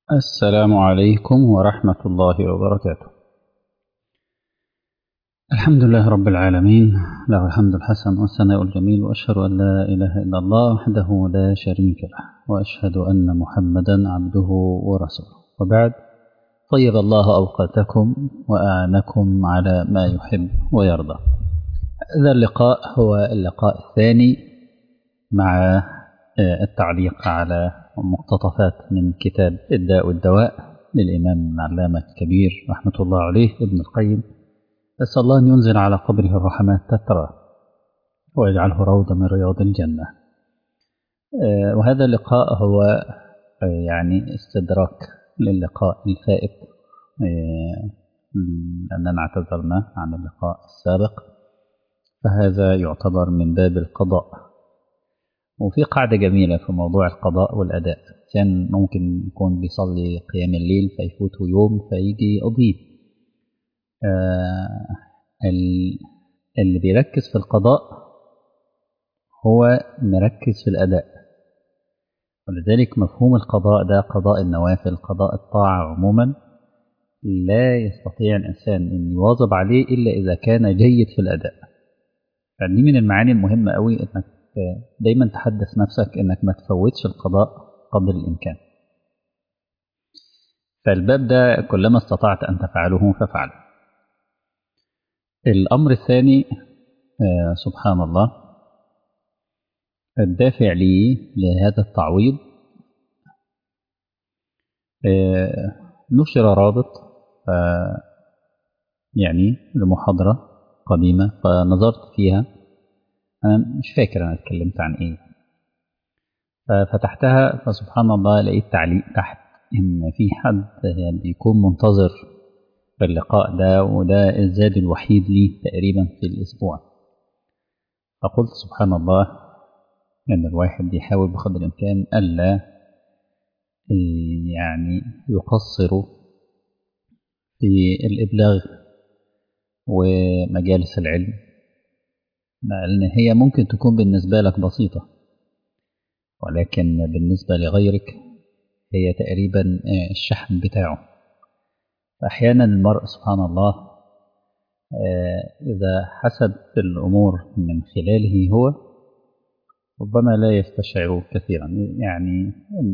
السلام عليكم ورحمة الله وبركاته الحمد لله رب العالمين له الحمد الحسن والثناء الجميل وأشهد أن لا إله إلا الله وحده لا شريك له وأشهد أن محمدا عبده ورسوله وبعد طيب الله أوقاتكم وأعانكم على ما يحب ويرضى هذا اللقاء هو اللقاء الثاني مع التعليق على مقتطفات من كتاب الداء والدواء للإمام العلامة الكبير رحمة الله عليه ابن القيم أسأل الله أن ينزل على قبره الرحمات تترى ويجعله روضة من رياض الجنة وهذا اللقاء هو يعني استدراك للقاء الفائت لأننا اعتذرنا عن اللقاء السابق فهذا يعتبر من باب القضاء وفي قاعدة جميلة في موضوع القضاء والأداء كان ممكن يكون بيصلي قيام الليل فيفوته يوم فيجي يقضيه آه اللي بيركز في القضاء هو مركز في الأداء ولذلك مفهوم القضاء ده قضاء النوافل قضاء الطاعة عموما لا يستطيع الإنسان أن يواظب عليه إلا إذا كان جيد في الأداء فدي من المعاني المهمة قوي إنك دايما تحدث نفسك إنك ما تفوتش القضاء قدر الإمكان فالباب ده كلما استطعت أن تفعله فافعله الأمر الثاني آه سبحان الله الدافع لي لهذا التعويض آه نشر رابط آه يعني لمحاضرة قديمة فنظرت فيها أنا مش فاكر أنا اتكلمت عن إيه ففتحتها فسبحان الله لقيت تعليق تحت إن في حد بيكون منتظر باللقاء ده وده الزاد الوحيد لي تقريبا في الأسبوع فقلت سبحان الله إن الواحد يحاول بقدر الإمكان ألا يعني يقصر في الإبلاغ ومجالس العلم لأن هي ممكن تكون بالنسبة لك بسيطة ولكن بالنسبة لغيرك هي تقريبا الشحن بتاعه فأحيانا المرء سبحان الله إذا حسب الأمور من خلاله هو ربما لا يستشعر كثيرا يعني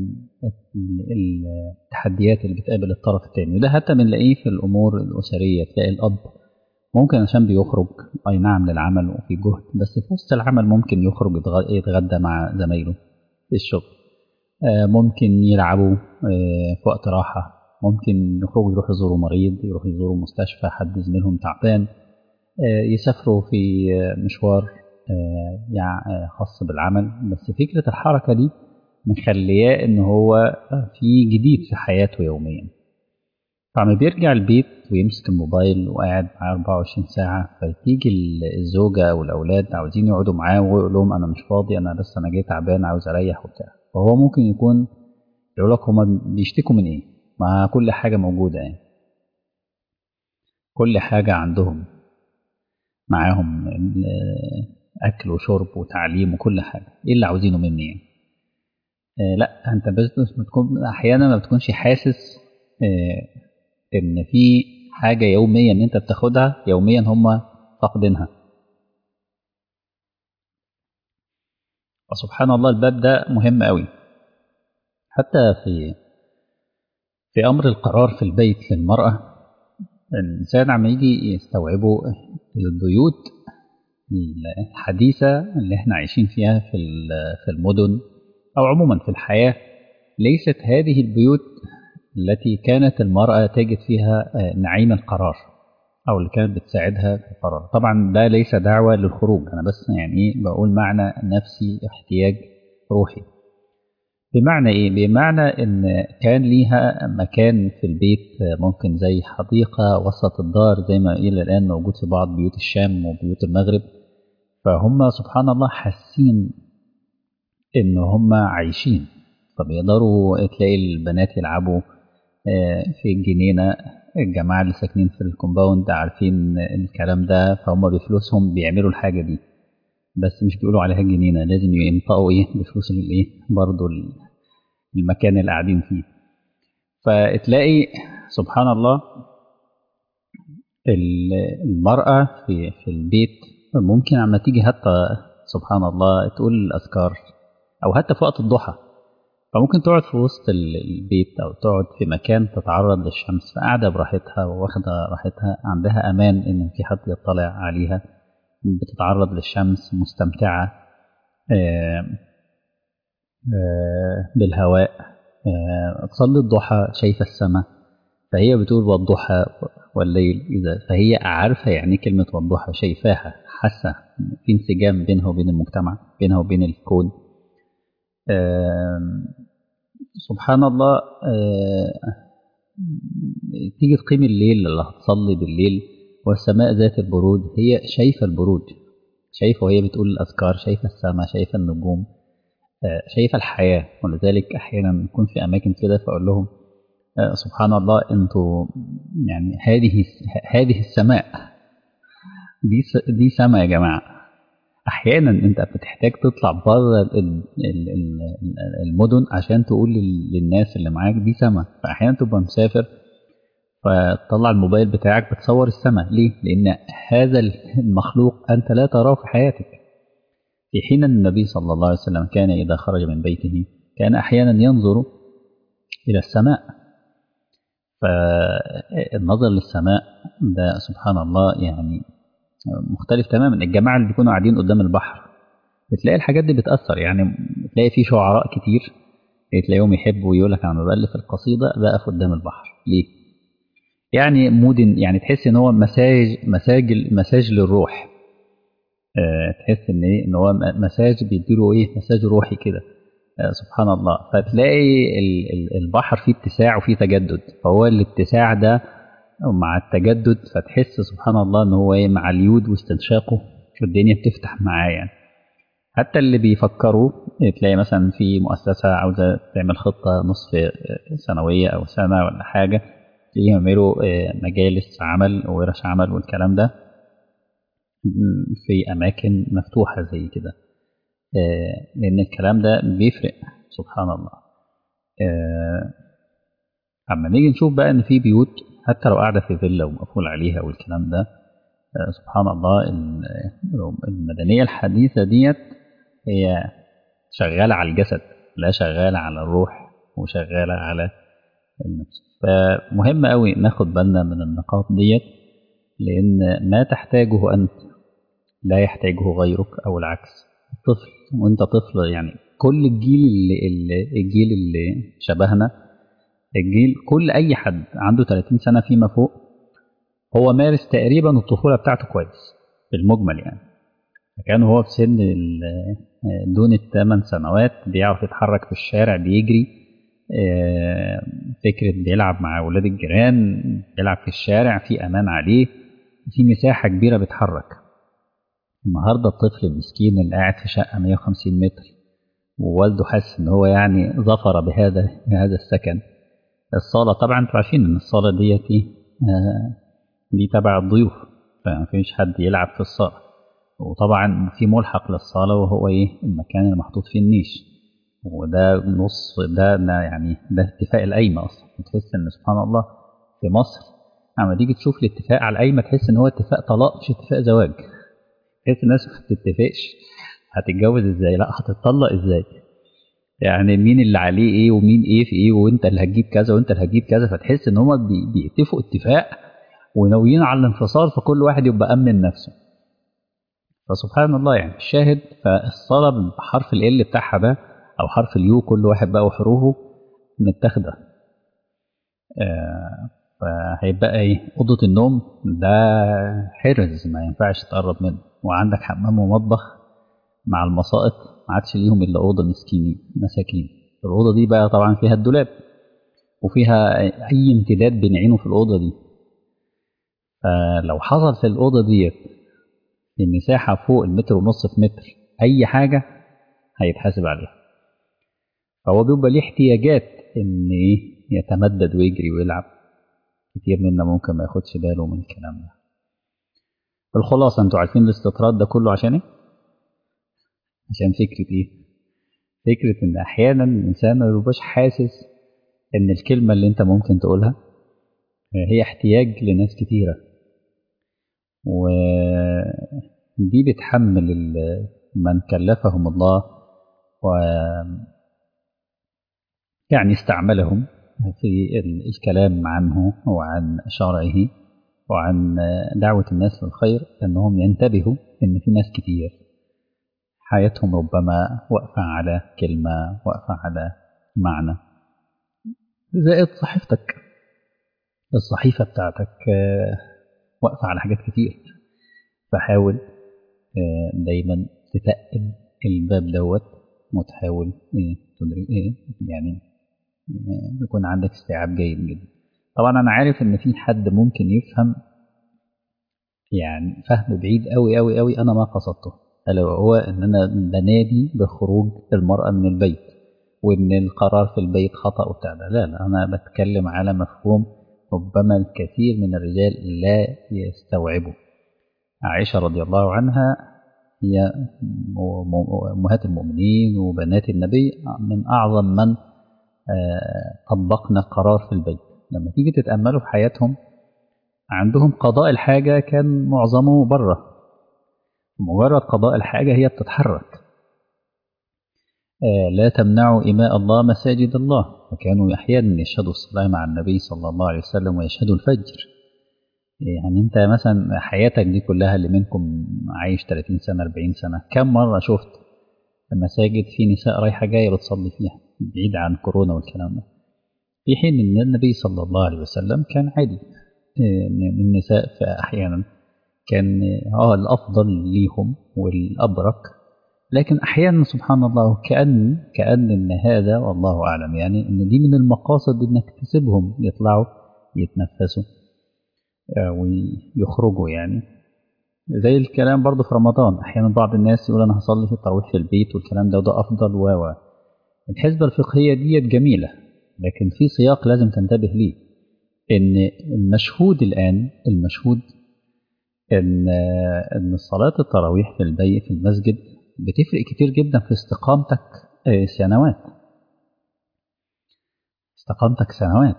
التحديات اللي بتقابل الطرف الثاني وده حتى بنلاقيه في الأمور الأسرية تلاقي الأب ممكن عشان بيخرج أي نعم للعمل وفي جهد بس في وسط العمل ممكن يخرج يتغدى مع زمايله في الشغل ممكن يلعبوا في وقت راحة ممكن يخرجوا يروحوا يزوروا مريض يروحوا يزوروا مستشفى حد زميلهم تعبان يسافروا في مشوار يعني خاص بالعمل بس فكرة الحركة دي مخلياه ان هو في جديد في حياته يوميا فعما بيرجع البيت ويمسك الموبايل وقاعد معاه 24 ساعة فتيجي الزوجة أو الأولاد عاوزين يقعدوا معاه ويقول لهم أنا مش فاضي أنا بس أنا جاي تعبان عاوز أريح وبتاع فهو ممكن يكون يقول لك هما بيشتكوا من إيه؟ مع كل حاجة موجودة يعني كل حاجة عندهم معاهم أكل وشرب وتعليم وكل حاجة إيه اللي عاوزينه مني يعني؟ آه لا أنت بس بتكون أحيانا ما بتكونش حاسس آه ان في حاجه يوميا انت بتاخدها يوميا هم فاقدينها فسبحان الله الباب ده مهم قوي حتى في في امر القرار في البيت للمراه الانسان عم يجي يستوعبه البيوت الحديثه اللي احنا عايشين فيها في في المدن او عموما في الحياه ليست هذه البيوت التي كانت المرأة تجد فيها نعيم القرار أو اللي كانت بتساعدها في القرار طبعا ده ليس دعوة للخروج أنا بس يعني إيه بقول معنى نفسي احتياج روحي بمعنى إيه؟ بمعنى إن كان ليها مكان في البيت ممكن زي حديقة وسط الدار زي ما إلى الآن موجود في بعض بيوت الشام وبيوت المغرب فهم سبحان الله حاسين إن هم عايشين فبيقدروا تلاقي البنات يلعبوا في الجنينة الجماعة اللي ساكنين في الكومباوند عارفين الكلام ده فهم بفلوسهم بيعملوا الحاجة دي بس مش بيقولوا عليها جنينة لازم ينطقوا ايه بفلوس الايه برضه المكان اللي قاعدين فيه فتلاقي سبحان الله المرأة في في البيت ممكن عما تيجي حتى سبحان الله تقول الأذكار أو حتى في وقت الضحى فممكن تقعد في وسط البيت أو تقعد في مكان تتعرض للشمس فقاعدة براحتها واخدة راحتها عندها أمان إن في حد يطلع عليها بتتعرض للشمس مستمتعة آآ آآ بالهواء تصلي الضحى شايفة السماء فهي بتقول والضحى والليل إذا فهي عارفة يعني كلمة والضحى شايفاها حاسة في انسجام بينها وبين المجتمع بينها وبين الكون سبحان الله تيجي تقيم الليل اللي هتصلي بالليل والسماء ذات البروج هي شايفة البروج شايفة وهي بتقول الأذكار شايفة السماء شايفة النجوم شايفة الحياة ولذلك أحيانا نكون في أماكن كده فأقول لهم سبحان الله أنتوا يعني هذه هذه السماء دي دي سماء يا جماعة أحيانا أنت بتحتاج تطلع بره المدن عشان تقول للناس اللي معاك دي سماء فأحيانا تبقى مسافر فتطلع الموبايل بتاعك بتصور السماء ليه؟ لأن هذا المخلوق أنت لا تراه في حياتك في حين النبي صلى الله عليه وسلم كان إذا خرج من بيته كان أحيانا ينظر إلى السماء فالنظر للسماء ده سبحان الله يعني مختلف تماما الجماعة اللي بيكونوا قاعدين قدام البحر بتلاقي الحاجات دي بتأثر يعني بتلاقي في شعراء كتير تلاقيهم يحبوا يقول لك أنا بألف القصيدة بقف قدام البحر ليه؟ يعني مود يعني تحس ان هو مساج مساج مساج للروح أه تحس ان ايه ان هو مساج بيديله ايه مساج روحي كده أه سبحان الله فتلاقي البحر فيه اتساع وفيه تجدد فهو الاتساع ده مع التجدد فتحس سبحان الله ان هو ايه مع اليود واستنشاقه الدنيا بتفتح معاه يعني حتى اللي بيفكروا تلاقي مثلا في مؤسسة عاوزة تعمل خطة نصف سنوية أو سنة ولا حاجة تلاقيهم يعملوا مجالس عمل وورش عمل والكلام ده في أماكن مفتوحة زي كده لأن الكلام ده بيفرق سبحان الله أما نيجي نشوف بقى إن في بيوت حتى لو قاعدة في فيلا ومقفول عليها والكلام ده سبحان الله المدنية الحديثة ديت هي شغالة على الجسد لا شغالة على الروح وشغالة على النفس فمهم قوي ناخد بالنا من النقاط ديت لأن ما تحتاجه أنت لا يحتاجه غيرك أو العكس الطفل وأنت طفل يعني كل الجيل اللي, اللي الجيل اللي شبهنا الجيل كل أي حد عنده 30 سنة فيما فوق هو مارس تقريبا الطفولة بتاعته كويس بالمجمل يعني كان هو في سن دون الثمان سنوات بيعرف يتحرك في الشارع بيجري فكرة بيلعب مع أولاد الجيران بيلعب في الشارع في أمان عليه في مساحة كبيرة بيتحرك النهاردة الطفل المسكين اللي قاعد في شقة 150 متر ووالده حاسس إن هو يعني ظفر بهذا بهذا السكن الصالة طبعا انتوا عارفين إن الصالة ديت دي تبع الضيوف فمفيش حد يلعب في الصالة وطبعا في ملحق للصالة وهو إيه المكان اللي محطوط فيه النيش وده نص ده, ده يعني ده اتفاق القايمة أصلا تحس إن سبحان الله في مصر لما تيجي تشوف الاتفاق على القايمة تحس إن هو اتفاق طلاق مش اتفاق زواج تحس الناس ما بتتفقش هتتجوز ازاي لا هتطلق ازاي يعني مين اللي عليه ايه ومين ايه في ايه وانت اللي هتجيب كذا وانت اللي هتجيب كذا فتحس ان هما بيتفقوا اتفاق وناويين على الانفصال فكل واحد يبقى امن نفسه فسبحان الله يعني الشاهد فالصلاة بحرف ال بتاعها ده او حرف اليو كل واحد بقى وحروفه متاخده آه فهيبقى ايه اوضه النوم ده حرز ما ينفعش تقرب منه وعندك حمام ومطبخ مع المصائط ما عادش ليهم الا اوضه مسكينين مساكين الاوضه دي بقى طبعا فيها الدولاب وفيها اي امتداد بنعينه في الاوضه دي فلو حصل في الاوضه ديت في مساحه فوق المتر ونص في متر اي حاجه هيتحاسب عليها فهو بيبقى ليه احتياجات ان يتمدد ويجري ويلعب كتير منا ممكن ما ياخدش باله من الكلام ده الخلاصة انتوا عارفين الاستطراد ده كله عشان ايه؟ عشان فكرة ايه؟ فكرة ان احيانا الانسان ما بيبقاش حاسس إن الكلمة اللي أنت ممكن تقولها هي احتياج لناس كتيرة ودي بتحمل من كلفهم الله و يعني استعملهم في الكلام عنه وعن شرعه وعن دعوة الناس للخير أنهم ينتبهوا أن في ناس كتير حياتهم ربما واقفة على كلمة واقفة على معنى زائد صحيفتك الصحيفة بتاعتك واقفة على حاجات كتير فحاول دايما تتقل الباب دوت وتحاول تدري ايه يعني يكون عندك استيعاب جيد جدا طبعا انا عارف ان في حد ممكن يفهم يعني فهم بعيد قوي قوي قوي انا ما قصدته الا وهو ان انا بنادي بخروج المراه من البيت وان القرار في البيت خطا وبتاع لا لا انا بتكلم على مفهوم ربما الكثير من الرجال لا يستوعبه عائشه رضي الله عنها هي امهات المؤمنين وبنات النبي من اعظم من طبقنا قرار في البيت لما تيجي تتأملوا في حياتهم عندهم قضاء الحاجة كان معظمه بره مجرد قضاء الحاجة هي بتتحرك لا تمنعوا إماء الله مساجد الله فكانوا أحيانا يشهدوا الصلاة مع النبي صلى الله عليه وسلم ويشهدوا الفجر يعني أنت مثلا حياتك دي كلها اللي منكم عايش 30 سنة 40 سنة كم مرة شفت المساجد في نساء رايحة جاية بتصلي فيها بعيد عن كورونا والكلام ده في حين ان النبي صلى الله عليه وسلم كان عادي النساء احيانا كان اه الافضل ليهم والابرك لكن احيانا سبحان الله كان كان ان هذا والله اعلم يعني ان دي من المقاصد انك تسيبهم يطلعوا يتنفسوا ويخرجوا يعني زي الكلام برضه في رمضان احيانا بعض الناس يقول انا هصلي في التراويح في البيت والكلام ده وده افضل و الحسبه الفقهيه ديت جميله لكن في سياق لازم تنتبه ليه ان المشهود الان المشهود ان ان صلاه التراويح في البيت في المسجد بتفرق كتير جدا في استقامتك سنوات استقامتك سنوات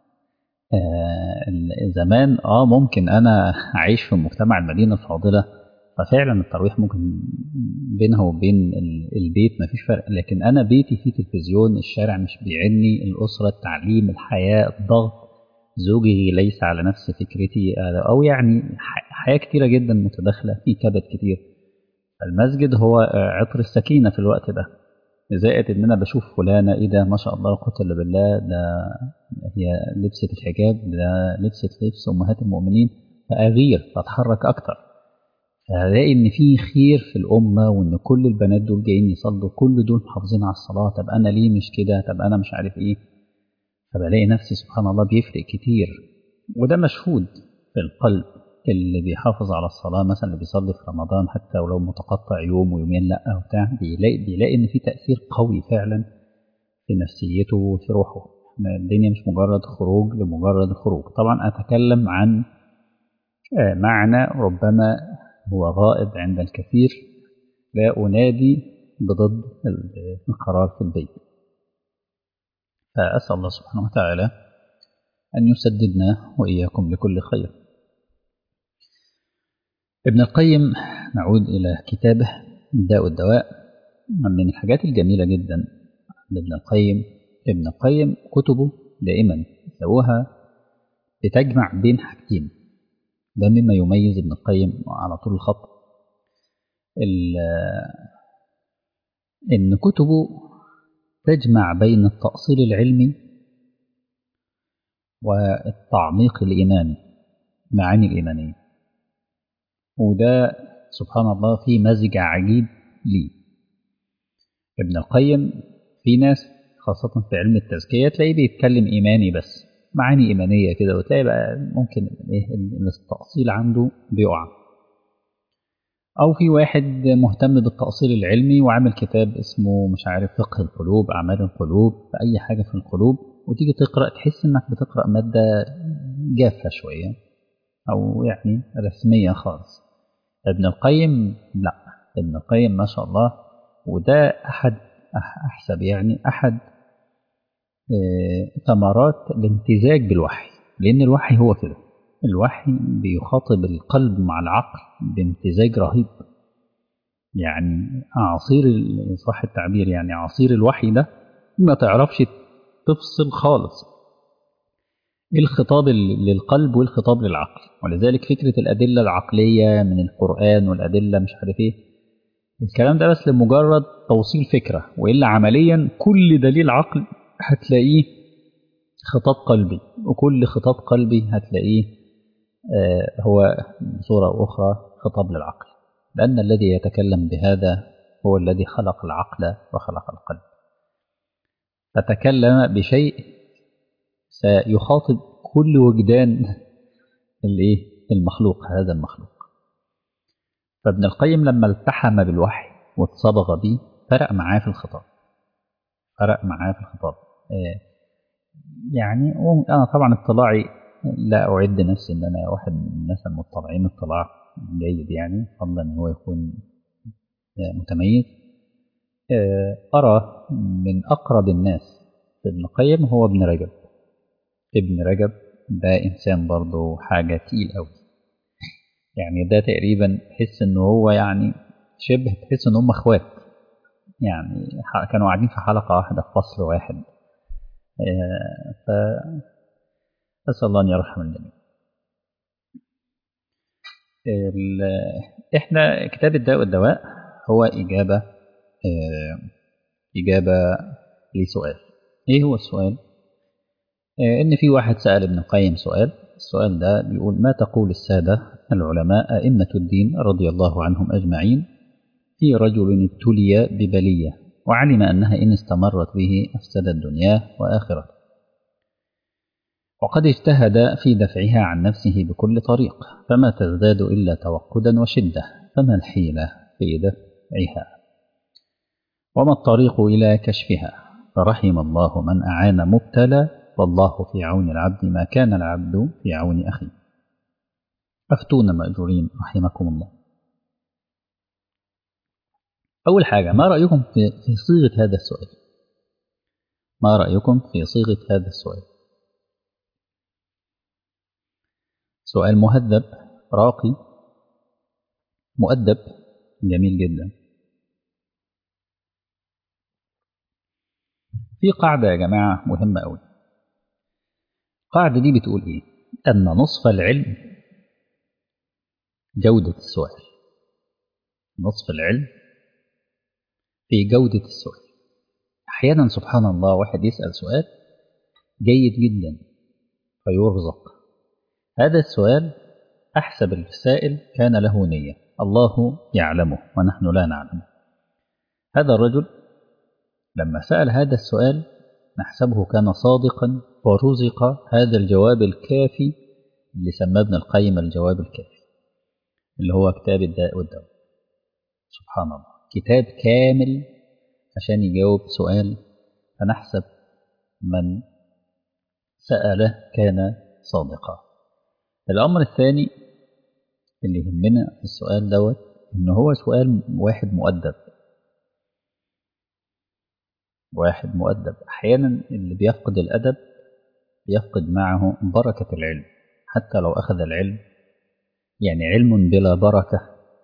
آه زمان اه ممكن انا عايش في مجتمع المدينه الفاضله ففعلا التراويح ممكن بينها وبين البيت مفيش فرق لكن انا بيتي فيه تلفزيون الشارع مش بيعني الاسره التعليم الحياه الضغط زوجي ليس على نفس فكرتي او يعني حياه كتيره جدا متداخله في كبد كتير المسجد هو عطر السكينه في الوقت ده زائد ان انا بشوف فلانه ايه ده ما شاء الله لا قوه الا بالله ده هي لبست الحجاب ده لبست لبس امهات المؤمنين فاغير فاتحرك اكتر فهلاقي ان في خير في الامه وان كل البنات دول جايين يصلوا كل دول محافظين على الصلاه طب انا ليه مش كده طب انا مش عارف ايه فبلاقي نفسي سبحان الله بيفرق كتير وده مشهود في القلب اللي بيحافظ على الصلاة مثلا اللي بيصلي في رمضان حتى ولو متقطع يوم ويومين لا وبتاع بيلاقي بيلاقي إن في تأثير قوي فعلا في نفسيته وفي روحه الدنيا مش مجرد خروج لمجرد الخروج طبعا أتكلم عن معنى ربما هو غائب عند الكثير لا أنادي بضد القرار في البيت فأسأل الله سبحانه وتعالى أن يسددنا وإياكم لكل خير ابن القيم نعود إلى كتابه داء الدواء من الحاجات الجميلة جدا عند ابن القيم ابن القيم كتبه دائما سووها بتجمع بين حاجتين ده مما يميز ابن القيم على طول الخط إن كتبه تجمع بين التأصيل العلمي والتعميق الإيماني معاني الإيمانية وده سبحان الله في مزج عجيب ليه ابن القيم في ناس خاصة في علم التزكية تلاقيه بيتكلم إيماني بس معاني إيمانية كده وتلاقي بقى ممكن إيه التأصيل عنده بيقع أو في واحد مهتم بالتأصيل العلمي وعامل كتاب اسمه مش عارف فقه القلوب أعمال القلوب في أي حاجة في القلوب وتيجي تقرأ تحس إنك بتقرأ مادة جافة شوية أو يعني رسمية خالص ابن القيم لا ابن القيم ما شاء الله وده أحد أحسب يعني أحد ثمرات الامتزاج بالوحي لأن الوحي هو كده الوحي بيخاطب القلب مع العقل بامتزاج رهيب يعني عصير صح التعبير يعني عصير الوحي ده ما تعرفش تفصل خالص الخطاب للقلب والخطاب للعقل ولذلك فكرة الأدلة العقلية من القرآن والأدلة مش عارف ايه الكلام ده بس لمجرد توصيل فكرة وإلا عمليا كل دليل عقل هتلاقيه خطاب قلبي وكل خطاب قلبي هتلاقيه آه هو بصورة أخرى خطاب للعقل لأن الذي يتكلم بهذا هو الذي خلق العقل وخلق القلب فتكلم بشيء سيخاطب كل وجدان الايه المخلوق هذا المخلوق فابن القيم لما التحم بالوحي واتصبغ به فرق معاه في الخطاب فرق معاه في الخطاب يعني انا طبعا اطلاعي لا اعد نفسي ان انا واحد من الناس المطلعين اطلاع جيد يعني فضلا ان هو يكون متميز ارى من اقرب الناس في ابن القيم هو ابن رجب ابن رجب ده انسان برضه حاجه تقيل قوي يعني ده تقريبا تحس ان هو يعني شبه تحس ان هم اخوات يعني كانوا قاعدين في حلقه واحده في فصل واحد ف اسال الله ان يرحم الجميع احنا كتاب الداء والدواء هو اجابه اجابه لسؤال ايه هو السؤال ان في واحد سال ابن القيم سؤال السؤال ده بيقول ما تقول الساده العلماء ائمه الدين رضي الله عنهم اجمعين في رجل ابتلي ببليه وعلم انها ان استمرت به افسدت دنياه واخرته وقد اجتهد في دفعها عن نفسه بكل طريق فما تزداد الا توقدا وشده فما الحيله في دفعها وما الطريق الى كشفها فرحم الله من اعان مبتلى والله في عون العبد ما كان العبد في عون أخيه أفتونا مأجورين رحمكم الله أول حاجة ما رأيكم في صيغة هذا السؤال ما رأيكم في صيغة هذا السؤال سؤال مهذب راقي مؤدب جميل جدا في قاعدة يا جماعة مهمة أوي القاعدة دي بتقول إيه؟ أن نصف العلم جودة السؤال نصف العلم في جودة السؤال أحيانا سبحان الله واحد يسأل سؤال جيد جدا فيرزق هذا السؤال أحسب السائل كان له نية الله يعلمه ونحن لا نعلمه هذا الرجل لما سأل هذا السؤال نحسبه كان صادقا ورزق هذا الجواب الكافي اللي سماه ابن القيم الجواب الكافي اللي هو كتاب الداء والدواء سبحان الله كتاب كامل عشان يجاوب سؤال فنحسب من سأله كان صادقا الأمر الثاني اللي يهمنا في السؤال دوت إن هو سؤال واحد مؤدب واحد مؤدب أحيانا اللي بيفقد الأدب يفقد معه بركة العلم حتى لو أخذ العلم يعني علم بلا بركة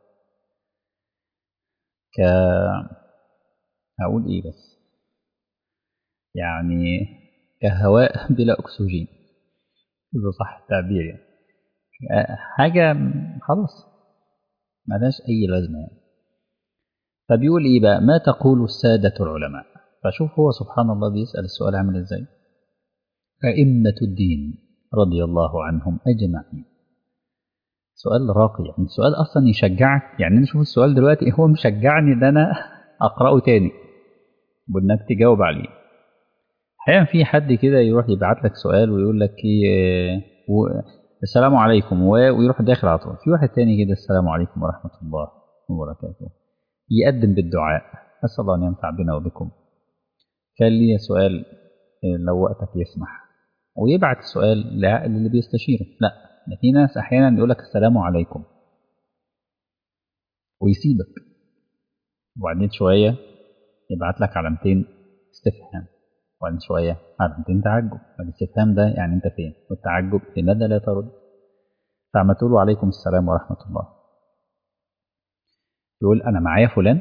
ك أقول إيه بس يعني كهواء بلا أكسجين إذا صح التعبير يعني حاجة خلاص ملهاش أي لازمة يعني فبيقول إيه بقى ما تقول السادة العلماء فشوف هو سبحان الله بيسأل السؤال عامل إزاي أئمة الدين رضي الله عنهم أجمعين سؤال راقي يعني سؤال أصلا يشجعك يعني أنا شوف السؤال دلوقتي هو مشجعني إن أنا أقرأه تاني وإنك تجاوب عليه أحيانا في حد كده يروح يبعت لك سؤال ويقول لك إيه و... السلام عليكم ويروح داخل على طول في واحد تاني كده السلام عليكم ورحمة الله وبركاته يقدم بالدعاء أسأل الله أن ينفع بنا وبكم كان لي سؤال لو وقتك يسمح ويبعت السؤال للي بيستشيره لا ده في ناس أحيانا يقول لك السلام عليكم ويسيبك وبعدين شوية يبعت لك علامتين استفهام وبعدين شوية علامتين تعجب الاستفهام ده يعني أنت فين والتعجب لماذا لا ترد فعما تقول عليكم السلام ورحمة الله يقول أنا معايا فلان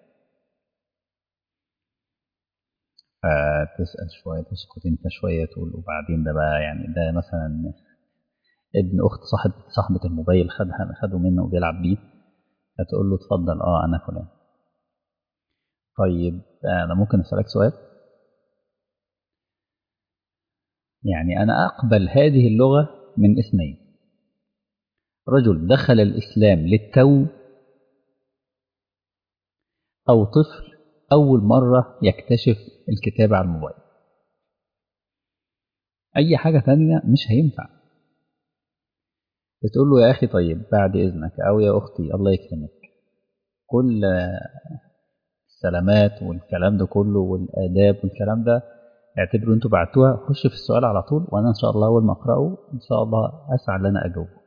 فتسأل شوية تسكت أنت شوية تقول وبعدين ده بقى يعني ده مثلا ابن أخت صاحب صاحبة الموبايل خدها خده منه وبيلعب بيه فتقول له اتفضل اه أنا فلان طيب أنا ممكن أسألك سؤال يعني أنا أقبل هذه اللغة من اثنين رجل دخل الإسلام للتو أو طفل أول مرة يكتشف الكتاب على الموبايل أي حاجة تانية مش هينفع بتقول له يا أخي طيب بعد إذنك أو يا أختي الله يكرمك كل السلامات والكلام ده كله والآداب والكلام ده اعتبروا انتوا بعتوها خش في السؤال على طول وانا ان شاء الله اول ما اقراه ان شاء الله اسعى ان انا اجاوبه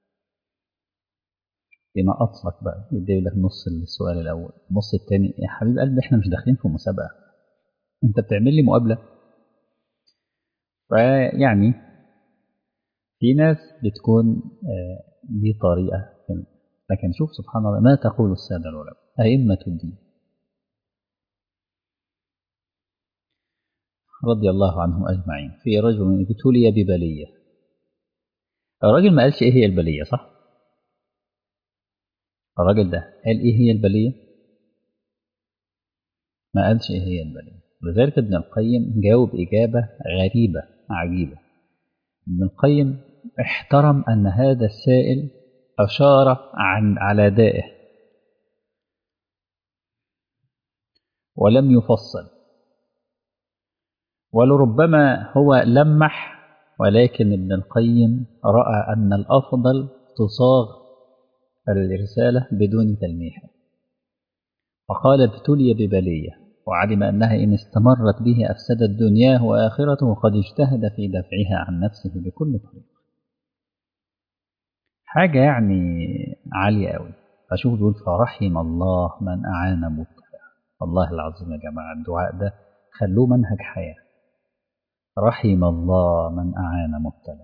ينقص لك بقى يدي لك نص السؤال الاول النص الثاني يا حبيب قلبي احنا مش داخلين في مسابقه انت بتعمل لي مقابله فيعني في ناس بتكون دي طريقه لكن شوف سبحان الله ما تقول الساده العلماء ائمه الدين رضي الله عنهم أجمعين في رجل ابتلي ببلية الراجل ما قالش إيه هي البلية صح؟ الراجل ده قال إيه هي البلية؟ ما قالش إيه هي البلية لذلك ابن القيم جاوب إجابة غريبة عجيبة ابن القيم احترم أن هذا السائل أشار عن على دائه ولم يفصل ولربما هو لمح ولكن ابن القيم رأى أن الأفضل تصاغ الرسالة بدون تلميح وقال ابتلي ببلية وعلم أنها إن استمرت به أفسدت دنياه وآخرته وقد اجتهد في دفعها عن نفسه بكل طريق حاجة يعني عالية أوي فشوف بيقول فرحم الله من أعان مبتلى والله العظيم يا جماعة الدعاء ده خلوه منهج حياه رحم الله من أعان مبتلى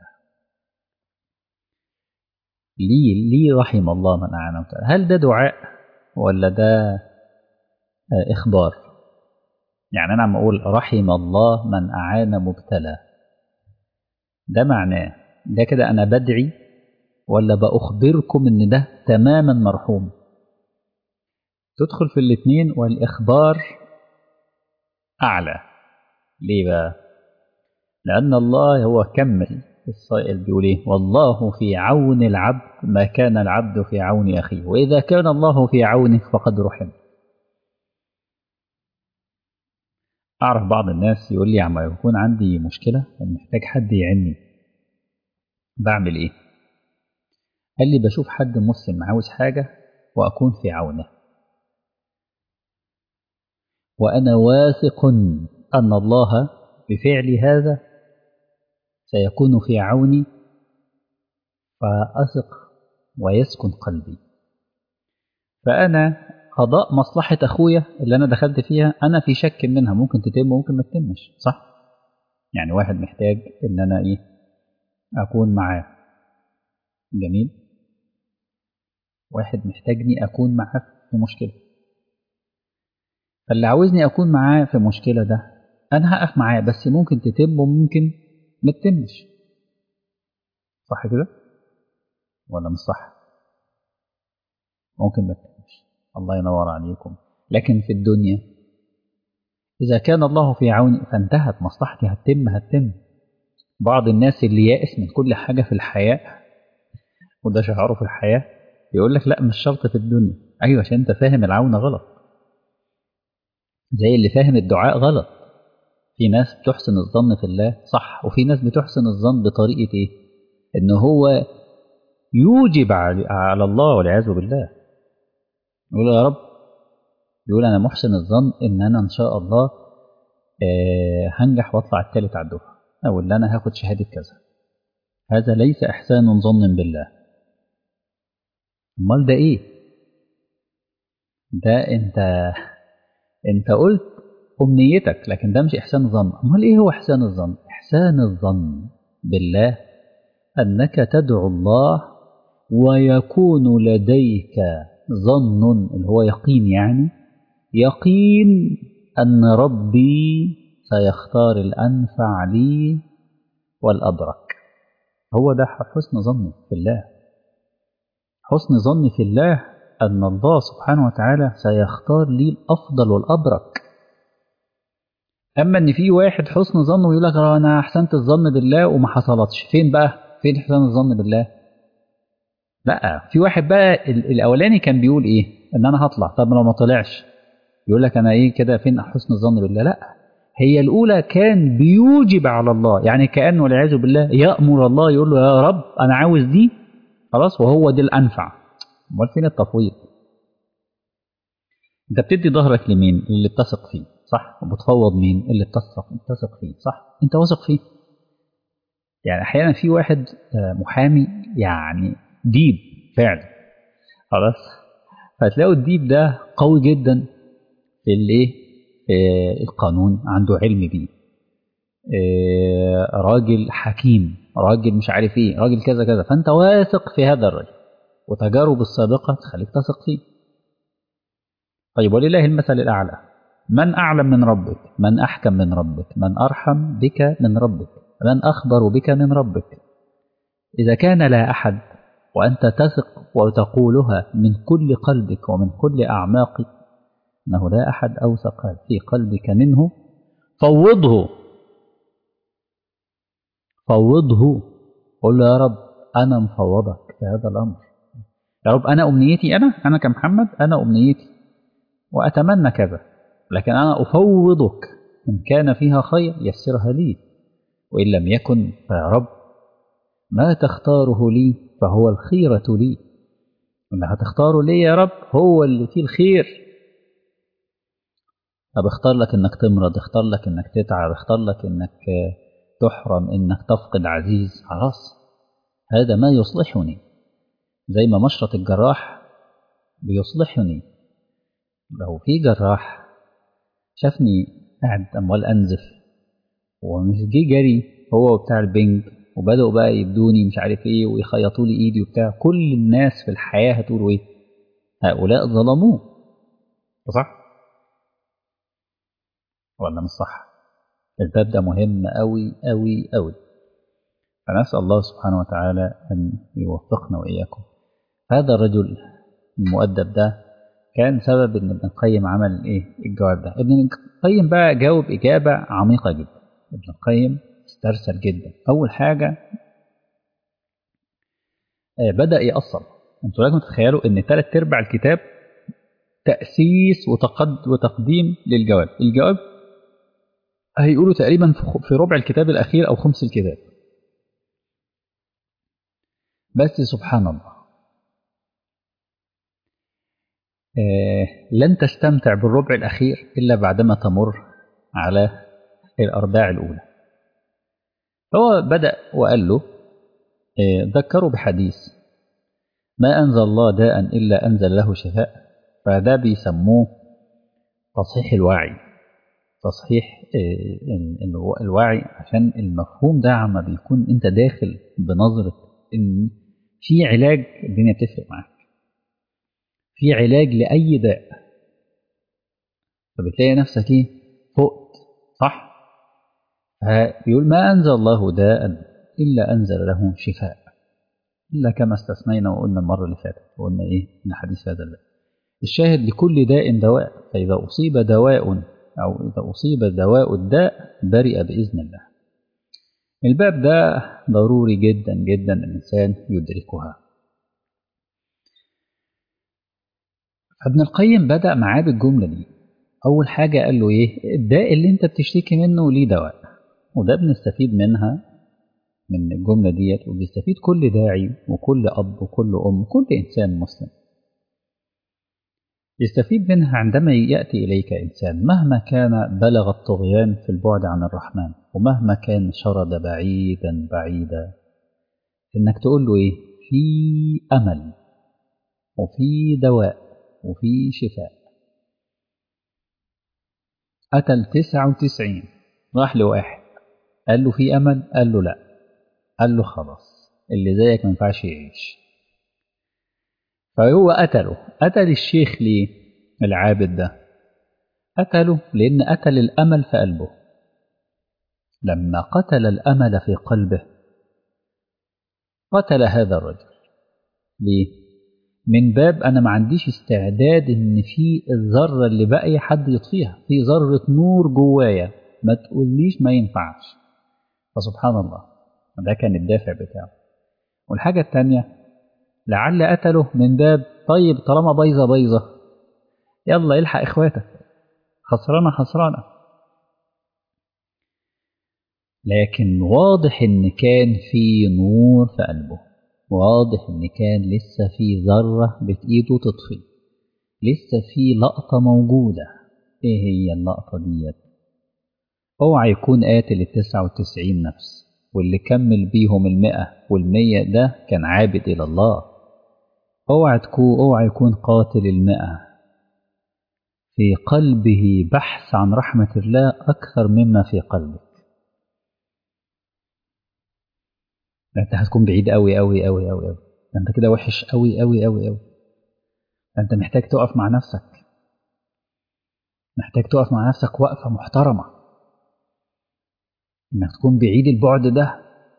ليه ليه رحم الله من أعان مبتلى هل ده دعاء ولا ده إخبار يعني أنا عم أقول رحم الله من أعان مبتلى ده معناه ده كده أنا بدعي ولا بأخبركم إن ده تماما مرحوم تدخل في الاثنين والإخبار أعلى ليه بقى لأن الله هو كمل السائل بيقول إيه والله في عون العبد ما كان العبد في عون أخيه وإذا كان الله في عونك فقد رحم أعرف بعض الناس يقول لي عما يكون عندي مشكلة ومحتاج حد يعني بعمل إيه قال لي بشوف حد مسلم عاوز حاجة وأكون في عونه وأنا واثق أن الله بفعل هذا سيكون في عوني فأثق ويسكن قلبي فأنا قضاء مصلحة أخويا اللي أنا دخلت فيها أنا في شك منها ممكن تتم وممكن ما تتمش صح؟ يعني واحد محتاج إن أنا إيه أكون معاه جميل واحد محتاجني أكون معاه في مشكلة فاللي عاوزني أكون معاه في مشكلة ده أنا هقف معاه بس ممكن تتم وممكن ما تتمش صح كده ولا مش صح ممكن ما تتمش الله ينور عليكم لكن في الدنيا إذا كان الله في عوني فانتهت مصلحتي هتتم هتتم بعض الناس اللي يائس من كل حاجة في الحياة وده شعاره في الحياة يقول لك لا مش شرط في الدنيا أيوة عشان أنت فاهم العون غلط زي اللي فاهم الدعاء غلط في ناس بتحسن الظن في الله صح وفي ناس بتحسن الظن بطريقة ايه ان هو يوجب على الله والعياذ بالله يقول يا رب يقول انا محسن الظن ان انا ان شاء الله آه هنجح واطلع الثالث على الدفعه او ان انا هاخد شهاده كذا هذا ليس احسان ظن بالله امال ده ايه ده انت انت قلت أمنيتك لكن ده مش إحسان الظن أمال إيه هو إحسان الظن إحسان الظن بالله أنك تدعو الله ويكون لديك ظن اللي هو يقين يعني يقين أن ربي سيختار الأنفع لي والأبرك هو ده حسن ظني في الله حسن ظني في الله أن الله سبحانه وتعالى سيختار لي الأفضل والأبرك أما إن في واحد حسن ظنه ويقول لك أنا أحسنت الظن بالله وما حصلتش فين بقى؟ فين حسن الظن بالله؟ لا في واحد بقى الأولاني كان بيقول إيه؟ إن أنا هطلع طب لو ما طلعش يقول لك أنا إيه كده فين حسن الظن بالله؟ لا هي الأولى كان بيوجب على الله يعني كأنه والعياذ بالله يأمر الله يقول له يا رب أنا عاوز دي خلاص وهو دي الأنفع امال فين التفويض انت بتدي ظهرك لمين اللي بتثق فيه صح وبتفوض مين اللي بتثق بتثق فيه صح انت واثق فيه يعني احيانا في واحد محامي يعني ديب فعلا خلاص فتلاقوا الديب ده قوي جدا في الايه القانون عنده علم بيه راجل حكيم راجل مش عارف ايه راجل كذا كذا فانت واثق في هذا الرجل وتجارب السابقة تخليك تثق فيه طيب ولله المثل الأعلى من أعلم من ربك من أحكم من ربك من أرحم بك من ربك من أخبر بك من ربك إذا كان لا أحد وأنت تثق وتقولها من كل قلبك ومن كل أعماقك أنه لا أحد أوثق في قلبك منه فوضه فوضه قل له يا رب أنا مفوضك في هذا الأمر يا رب أنا أمنيتي أنا أنا كمحمد أنا أمنيتي وأتمنى كذا لكن أنا أفوضك إن كان فيها خير يسرها لي وإن لم يكن فيا رب ما تختاره لي فهو الخيرة لي اللي هتختاره لي يا رب هو اللي فيه الخير طب اختار لك انك تمرض اختار لك انك تتعب اختار لك انك تحرم انك تفقد عزيز خلاص هذا ما يصلحني زي ما مشرط الجراح بيصلحني لو في جراح شافني قاعد اموال انزف ومش جه جري هو وبتاع البنج وبدأوا بقى يبدوني مش عارف ايه ويخيطوا لي ايدي وبتاع كل الناس في الحياة هتقولوا ايه هؤلاء ظلموه صح ولا مش صح الباب ده مهم قوي قوي قوي فنسأل الله سبحانه وتعالى أن يوفقنا وإياكم هذا الرجل المؤدب ده كان سبب ان ابن القيم عمل ايه الجواب ده ابن القيم بقى جاوب اجابه عميقه جدا ابن القيم استرسل جدا اول حاجه آه بدا يأصل انتوا لازم تتخيلوا ان ثلاث ارباع الكتاب تأسيس وتقد وتقديم للجواب الجواب هيقولوا تقريبا في ربع الكتاب الاخير او خمس الكتاب بس سبحان الله آه لن تستمتع بالربع الأخير إلا بعدما تمر على الأرباع الأولى هو بدأ وقال له آه ذكروا بحديث ما أنزل الله داء إلا أنزل له شفاء فده بيسموه تصحيح الوعي تصحيح آه الوعي عشان المفهوم ده عما بيكون انت داخل بنظرة ان في علاج الدنيا بتفرق معاك في علاج لأي داء فبتلاقي نفسك ايه فقت صح بيقول ما أنزل الله داء إلا أنزل له شفاء إلا كما استثنينا وقلنا المرة اللي فاتت وقلنا إيه من حديث هذا الله الشاهد لكل داء دواء فإذا أصيب دواء أو إذا أصيب دواء الداء برئ بإذن الله الباب ده ضروري جدا جدا الإنسان يدركها ابن القيم بدأ معاه بالجملة دي أول حاجة قال له إيه الداء اللي أنت بتشتكي منه ليه دواء وده بنستفيد منها من الجملة ديت وبيستفيد كل داعي وكل أب وكل أم وكل إنسان مسلم يستفيد منها عندما يأتي إليك إنسان مهما كان بلغ الطغيان في البعد عن الرحمن ومهما كان شرد بعيدا بعيدا إنك تقول له إيه في أمل وفي دواء وفي شفاء قتل تسعة وتسعين راح لواحد قال له في أمل قال له لا قال له خلاص اللي زيك ما ينفعش يعيش فهو قتله قتل الشيخ ليه العابد ده قتله لأن قتل الأمل في قلبه لما قتل الأمل في قلبه قتل هذا الرجل ليه من باب أنا ما عنديش استعداد إن في الذرة اللي باقية حد يطفيها في ذرة نور جوايا ما تقوليش ما ينفعش فسبحان الله ده كان الدافع بتاعه والحاجة التانية لعل قتله من باب طيب طالما بايظة بايظة يلا الحق إخواتك خسرانة خسرانة لكن واضح إن كان في نور في قلبه واضح إن كان لسه في ذرة بإيده تطفي لسه في لقطة موجودة إيه هي اللقطة ديت اوعى يكون قاتل التسعة وتسعين نفس واللي كمل بيهم المئة والمية ده كان عابد إلى الله اوعى تكون اوعى يكون قاتل المئة في قلبه بحث عن رحمة الله أكثر مما في قلبك انت هتكون بعيد قوي قوي قوي قوي قوي انت كده وحش قوي قوي قوي قوي انت محتاج تقف مع نفسك محتاج تقف مع نفسك وقفة محترمة انك تكون بعيد البعد ده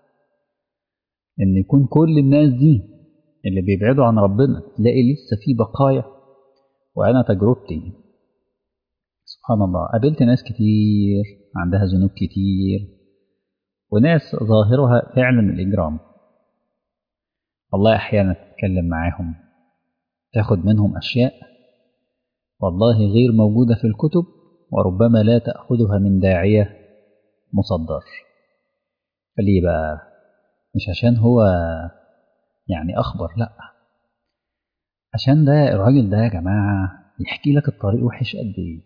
ان يكون كل الناس دي اللي بيبعدوا عن ربنا تلاقي لسه في بقايا وانا تجربتي سبحان الله قابلت ناس كتير عندها ذنوب كتير وناس ظاهرها فعلا الإجرام والله أحيانا تتكلم معاهم تاخد منهم أشياء والله غير موجودة في الكتب وربما لا تأخذها من داعية مصدر فليه بقى مش عشان هو يعني أخبر لأ عشان ده الراجل ده يا جماعة يحكي لك الطريق وحش قد إيه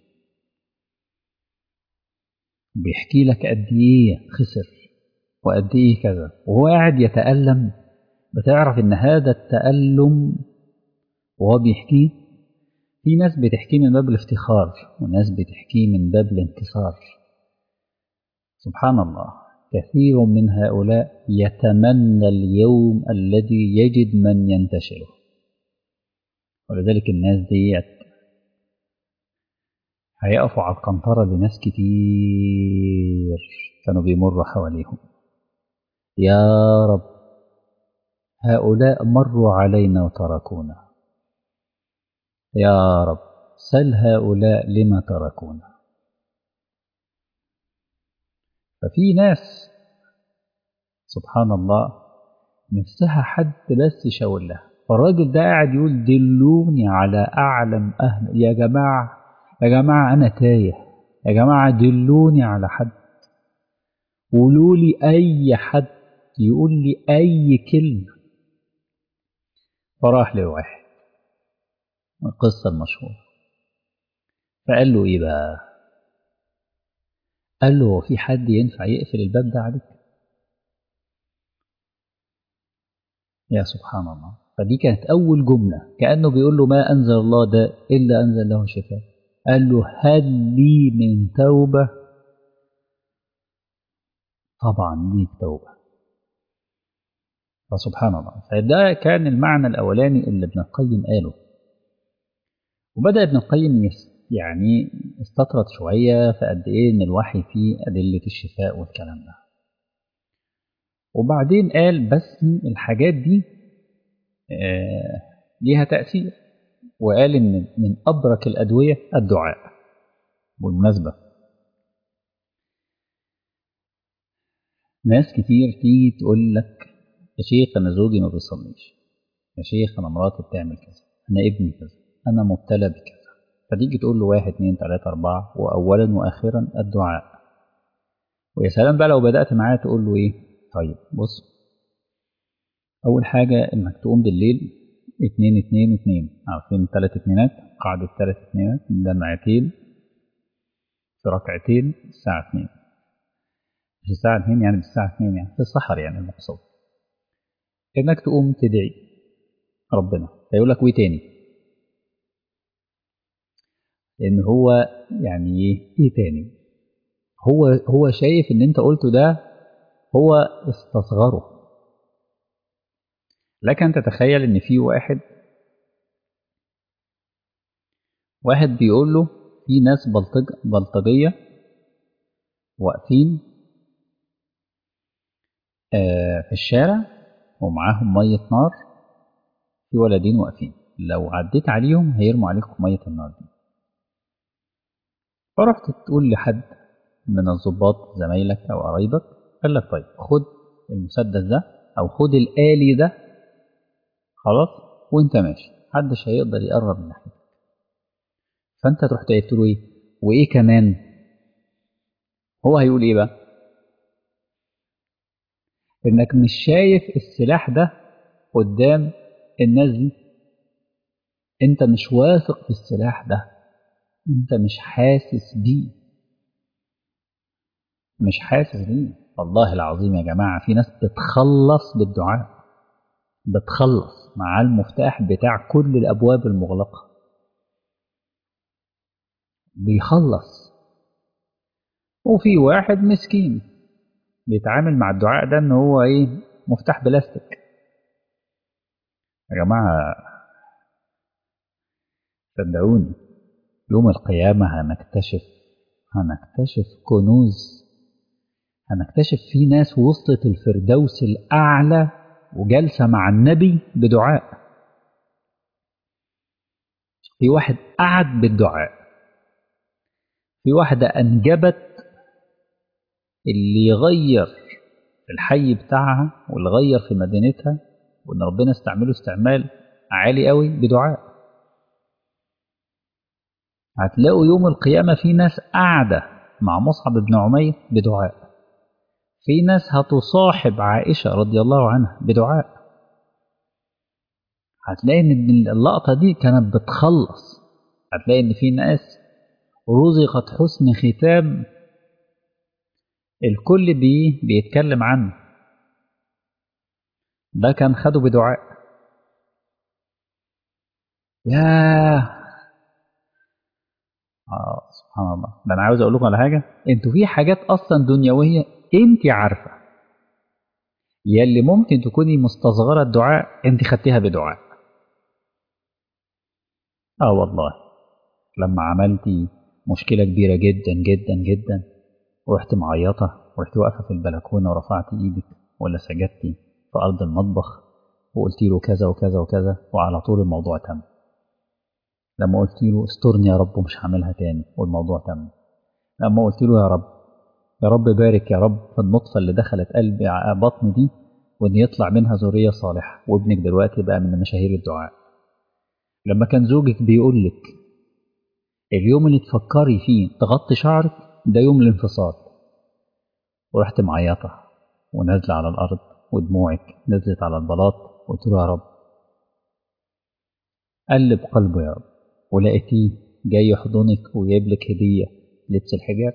بيحكي لك قد إيه خسر وقد ايه كذا وهو قاعد يتألم بتعرف ان هذا التألم وهو بيحكيه في ناس بتحكيه من باب الافتخار وناس بتحكيه من باب الانتصار سبحان الله كثير من هؤلاء يتمنى اليوم الذي يجد من ينتشره ولذلك الناس ديت هيقفوا على القنطرة لناس كتير كانوا بيمروا حواليهم يا رب هؤلاء مروا علينا وتركونا يا رب سل هؤلاء لما تركونا ففي ناس سبحان الله نفسها حد بس يشاور لها فالراجل ده قاعد يقول دلوني على أعلم أهل يا جماعة يا جماعة أنا تايه يا جماعة دلوني على حد قولوا لي أي حد يقول لي أي كلمة فراح لواحد القصة المشهورة فقال له إيه بقى قال له في حد ينفع يقفل الباب ده عليك يا سبحان الله فدي كانت أول جملة كأنه بيقول له ما أنزل الله ده إلا أنزل له شفاء قال له هل لي من توبة طبعا ليك توبة فسبحان الله فده كان المعنى الأولاني اللي ابن القيم قاله وبدأ ابن القيم يعني استطرد شوية في قد إيه إن الوحي فيه أدلة الشفاء والكلام ده وبعدين قال بس الحاجات دي آه ليها تأثير وقال إن من أبرك الأدوية الدعاء بالمناسبة ناس كتير تيجي تقول لك يا شيخ أنا زوجي ما بيصليش يا شيخ أنا مراتي بتعمل كذا أنا ابني كذا أنا مبتلى بكذا فتيجي تقول له واحد اتنين تلاتة أربعة وأولا وآخرا الدعاء ويا سلام بقى لو بدأت معاه تقول له إيه طيب بص أول حاجة إنك تقوم بالليل اتنين اتنين اتنين عارفين تلات اتنينات قاعدة تلات اتنينات دمعتين في ركعتين الساعة اتنين مش الساعة اتنين يعني بالساعة اتنين يعني في السحر يعني المقصود إنك تقوم تدعي ربنا فيقول لك وإيه تاني ان هو يعني ايه ايه تاني هو هو شايف ان انت قلته ده هو استصغره لك ان تتخيل ان في واحد واحد بيقول له في ناس بلطج بلطجيه واقفين آه في الشارع ومعاهم ميه نار في ولدين واقفين لو عديت عليهم هيرموا عليكم ميه النار دي فرحت تقول لحد من الضباط زمايلك او قرايبك قال لك طيب خد المسدس ده او خد الآلي ده خلاص وانت ماشي محدش هيقدر يقرب من ناحيتك فانت تروح قلت له ايه وايه كمان هو هيقول ايه بقى انك مش شايف السلاح ده قدام الناس دي انت مش واثق في السلاح ده انت مش حاسس بيه مش حاسس بيه والله العظيم يا جماعة في ناس بتخلص بالدعاء بتخلص مع المفتاح بتاع كل الأبواب المغلقة بيخلص وفي واحد مسكين بيتعامل مع الدعاء ده ان هو ايه مفتاح بلاستيك يا جماعة صدقوني يوم القيامة هنكتشف هنكتشف كنوز هنكتشف في ناس وصلت الفردوس الأعلى وجالسة مع النبي بدعاء في واحد قعد بالدعاء في واحدة أنجبت اللي يغير في الحي بتاعها واللي غير في مدينتها وإن ربنا استعمله استعمال عالي قوي بدعاء هتلاقوا يوم القيامة في ناس قاعدة مع مصعب بن عمير بدعاء في ناس هتصاحب عائشة رضي الله عنها بدعاء هتلاقي ان اللقطة دي كانت بتخلص هتلاقي ان في ناس رزقت حسن ختام الكل بيه بيتكلم عنه ده كان خده بدعاء ياه آه سبحان الله ده انا عاوز اقول لكم على حاجه انتوا في حاجات اصلا دنيويه انت عارفه يلي ممكن تكوني مستصغره الدعاء انت خدتيها بدعاء اه والله لما عملتي مشكله كبيره جدا جدا جدا ورحت معيطه ورحت واقفه في البلكونه ورفعتي ايدك ولا سجدتي في ارض المطبخ وقلت له كذا وكذا وكذا وعلى طول الموضوع تم لما قلت له استرني يا رب ومش هعملها تاني والموضوع تم لما قلت له يا رب يا رب بارك يا رب في النطفة اللي دخلت قلبي بطني دي وان يطلع منها ذرية صالحة وابنك دلوقتي بقى من مشاهير الدعاء لما كان زوجك بيقول لك اليوم اللي تفكري فيه تغطي شعرك ده يوم الانفصال ورحت معيطة ونازلة على الأرض ودموعك نزلت على البلاط قلت له يا رب قلب قلبه يا رب ولقيتيه جاي يحضنك وجايب لك هدية لبس الحجاب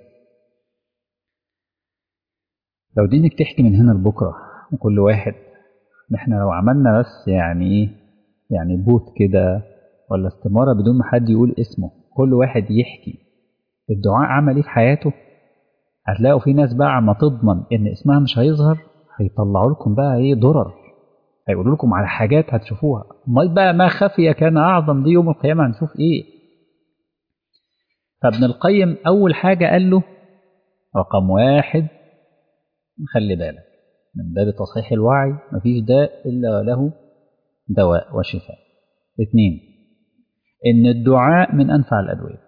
لو دينك تحكي من هنا لبكرة وكل واحد احنا لو عملنا بس يعني ايه يعني بوت كده ولا استمارة بدون ما حد يقول اسمه كل واحد يحكي الدعاء عمل ايه في حياته هتلاقوا في ناس بقى عم تضمن ان اسمها مش هيظهر هيطلعوا لكم بقى ايه ضرر هيقولوا لكم على حاجات هتشوفوها امال بقى ما خفي كان اعظم دي يوم القيامه هنشوف ايه فابن القيم اول حاجه قال له رقم واحد خلي بالك من باب تصحيح الوعي مفيش داء الا له دواء وشفاء اثنين ان الدعاء من انفع الادويه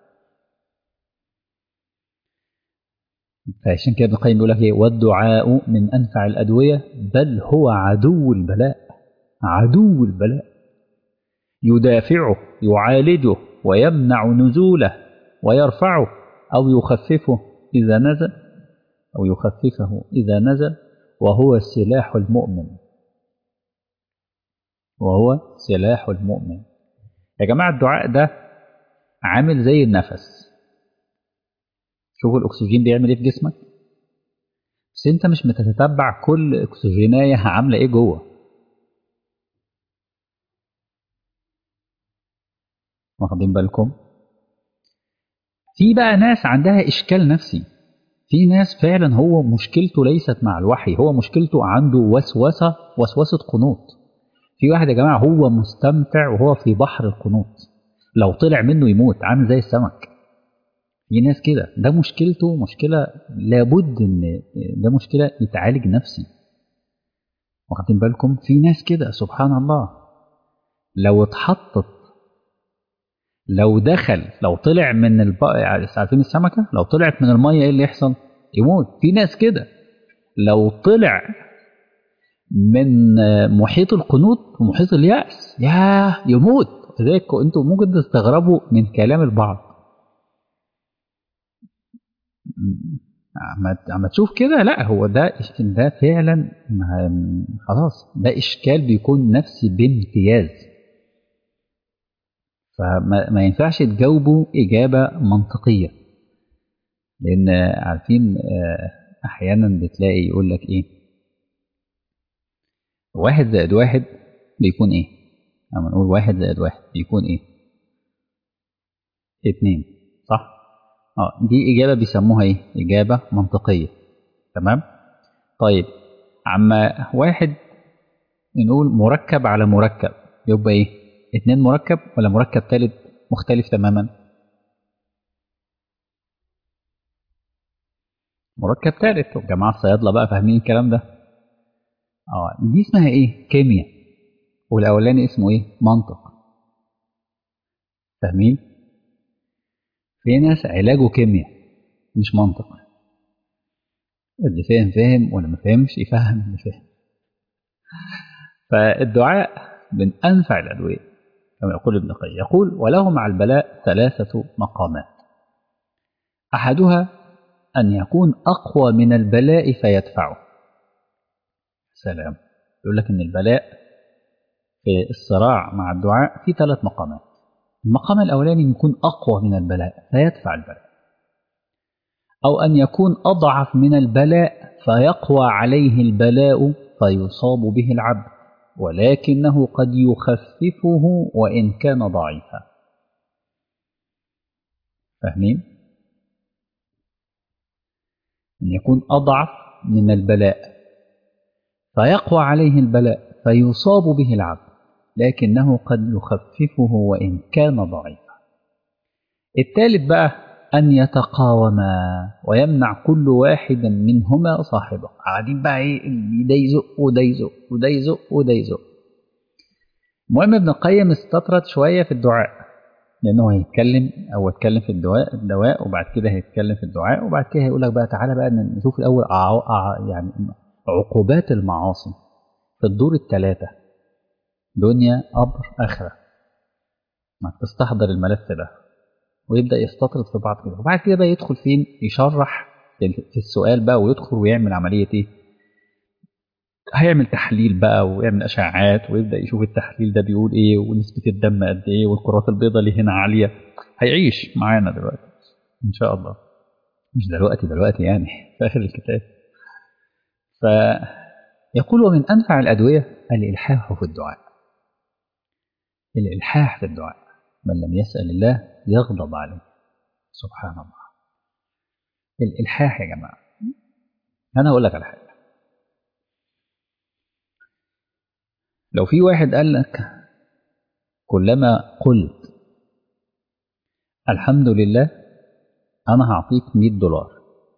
فعشان كده ابن القيم بيقول لك ايه والدعاء من انفع الادويه بل هو عدو البلاء عدو البلاء يدافعه يعالجه ويمنع نزوله ويرفعه او يخففه اذا نزل او يخففه اذا نزل وهو سلاح المؤمن وهو سلاح المؤمن يا جماعه الدعاء ده عامل زي النفس شوفوا الاكسجين بيعمل ايه في جسمك بس انت مش بتتتبع كل اكسجينايه عامله ايه جوه واخدين بالكم في بقى ناس عندها إشكال نفسي في ناس فعلا هو مشكلته ليست مع الوحي هو مشكلته عنده وسوسة وسوسة قنوط في واحد يا جماعة هو مستمتع وهو في بحر القنوط لو طلع منه يموت عامل زي السمك في ناس كده ده مشكلته مشكلة لابد ان ده مشكلة يتعالج نفسي واخدين بالكم في ناس كده سبحان الله لو اتحطت لو دخل لو طلع من الب... عارفين السمكة لو طلعت من المية ايه اللي يحصل يموت في ناس كده لو طلع من محيط القنوط ومحيط اليأس ياه يموت لذلك انتوا ممكن تستغربوا من كلام البعض اما تشوف كده لا هو ده ده فعلا خلاص ده اشكال بيكون نفسي بامتياز فما ينفعش تجاوبه اجابه منطقيه لان عارفين احيانا بتلاقي يقول لك ايه واحد زائد واحد بيكون ايه لما نقول واحد زائد واحد بيكون ايه اتنين صح اه دي إجابة بيسموها إيه؟ إجابة منطقية تمام؟ طيب عما واحد نقول مركب على مركب يبقى إيه؟ اتنين مركب ولا مركب تالت مختلف تماما؟ مركب تالت جماعة الصيادلة بقى فاهمين الكلام ده؟ اه دي اسمها إيه؟ كيمياء والأولاني اسمه إيه؟ منطق فاهمين؟ في ناس علاجه كيمياء مش منطق اللي فاهم فاهم واللي ما فهمش يفهم اللي فاهم فالدعاء من أنفع الأدوية كما يقول ابن القيم يقول وله مع البلاء ثلاثة مقامات أحدها أن يكون أقوى من البلاء فيدفعه سلام يقول لك أن البلاء في الصراع مع الدعاء في ثلاث مقامات المقام الأولاني يكون أقوى من البلاء فيدفع البلاء أو أن يكون أضعف من البلاء فيقوى عليه البلاء فيصاب به العبد ولكنه قد يخففه وإن كان ضعيفا فاهمين؟ أن يكون أضعف من البلاء فيقوى عليه البلاء فيصاب به العبد لكنه قد يخففه وإن كان ضعيفا الثالث بقى أن يتقاوما ويمنع كل واحد منهما صاحبه قاعدين بقى إيه ده يزق وده يزق وده يزق وده يزق المهم ابن القيم استطرد شوية في الدعاء لأنه هيتكلم أو اتكلم في الدواء الدواء وبعد كده هيتكلم في الدعاء وبعد كده هيقول لك بقى تعالى بقى نشوف الأول يعني عقوبات المعاصي في الدور الثلاثة دنيا أمر آخرة ما تستحضر الملف ده ويبدأ يستطرد في بعض كده وبعد كده بقى يدخل فين يشرح في السؤال بقى ويدخل ويعمل عملية ايه هيعمل تحليل بقى ويعمل أشعاعات ويبدأ يشوف التحليل ده بيقول ايه ونسبة الدم قد ايه والكرات البيضاء اللي هنا عالية هيعيش معانا دلوقتي إن شاء الله مش دلوقتي دلوقتي يعني في آخر الكتاب فيقول ومن أنفع الأدوية الإلحاح في الدعاء الإلحاح في الدعاء من لم يسأل الله يغضب عليه سبحان الله الإلحاح يا جماعة أنا أقول لك على حاجة لو في واحد قال لك كلما قلت الحمد لله أنا هعطيك 100 دولار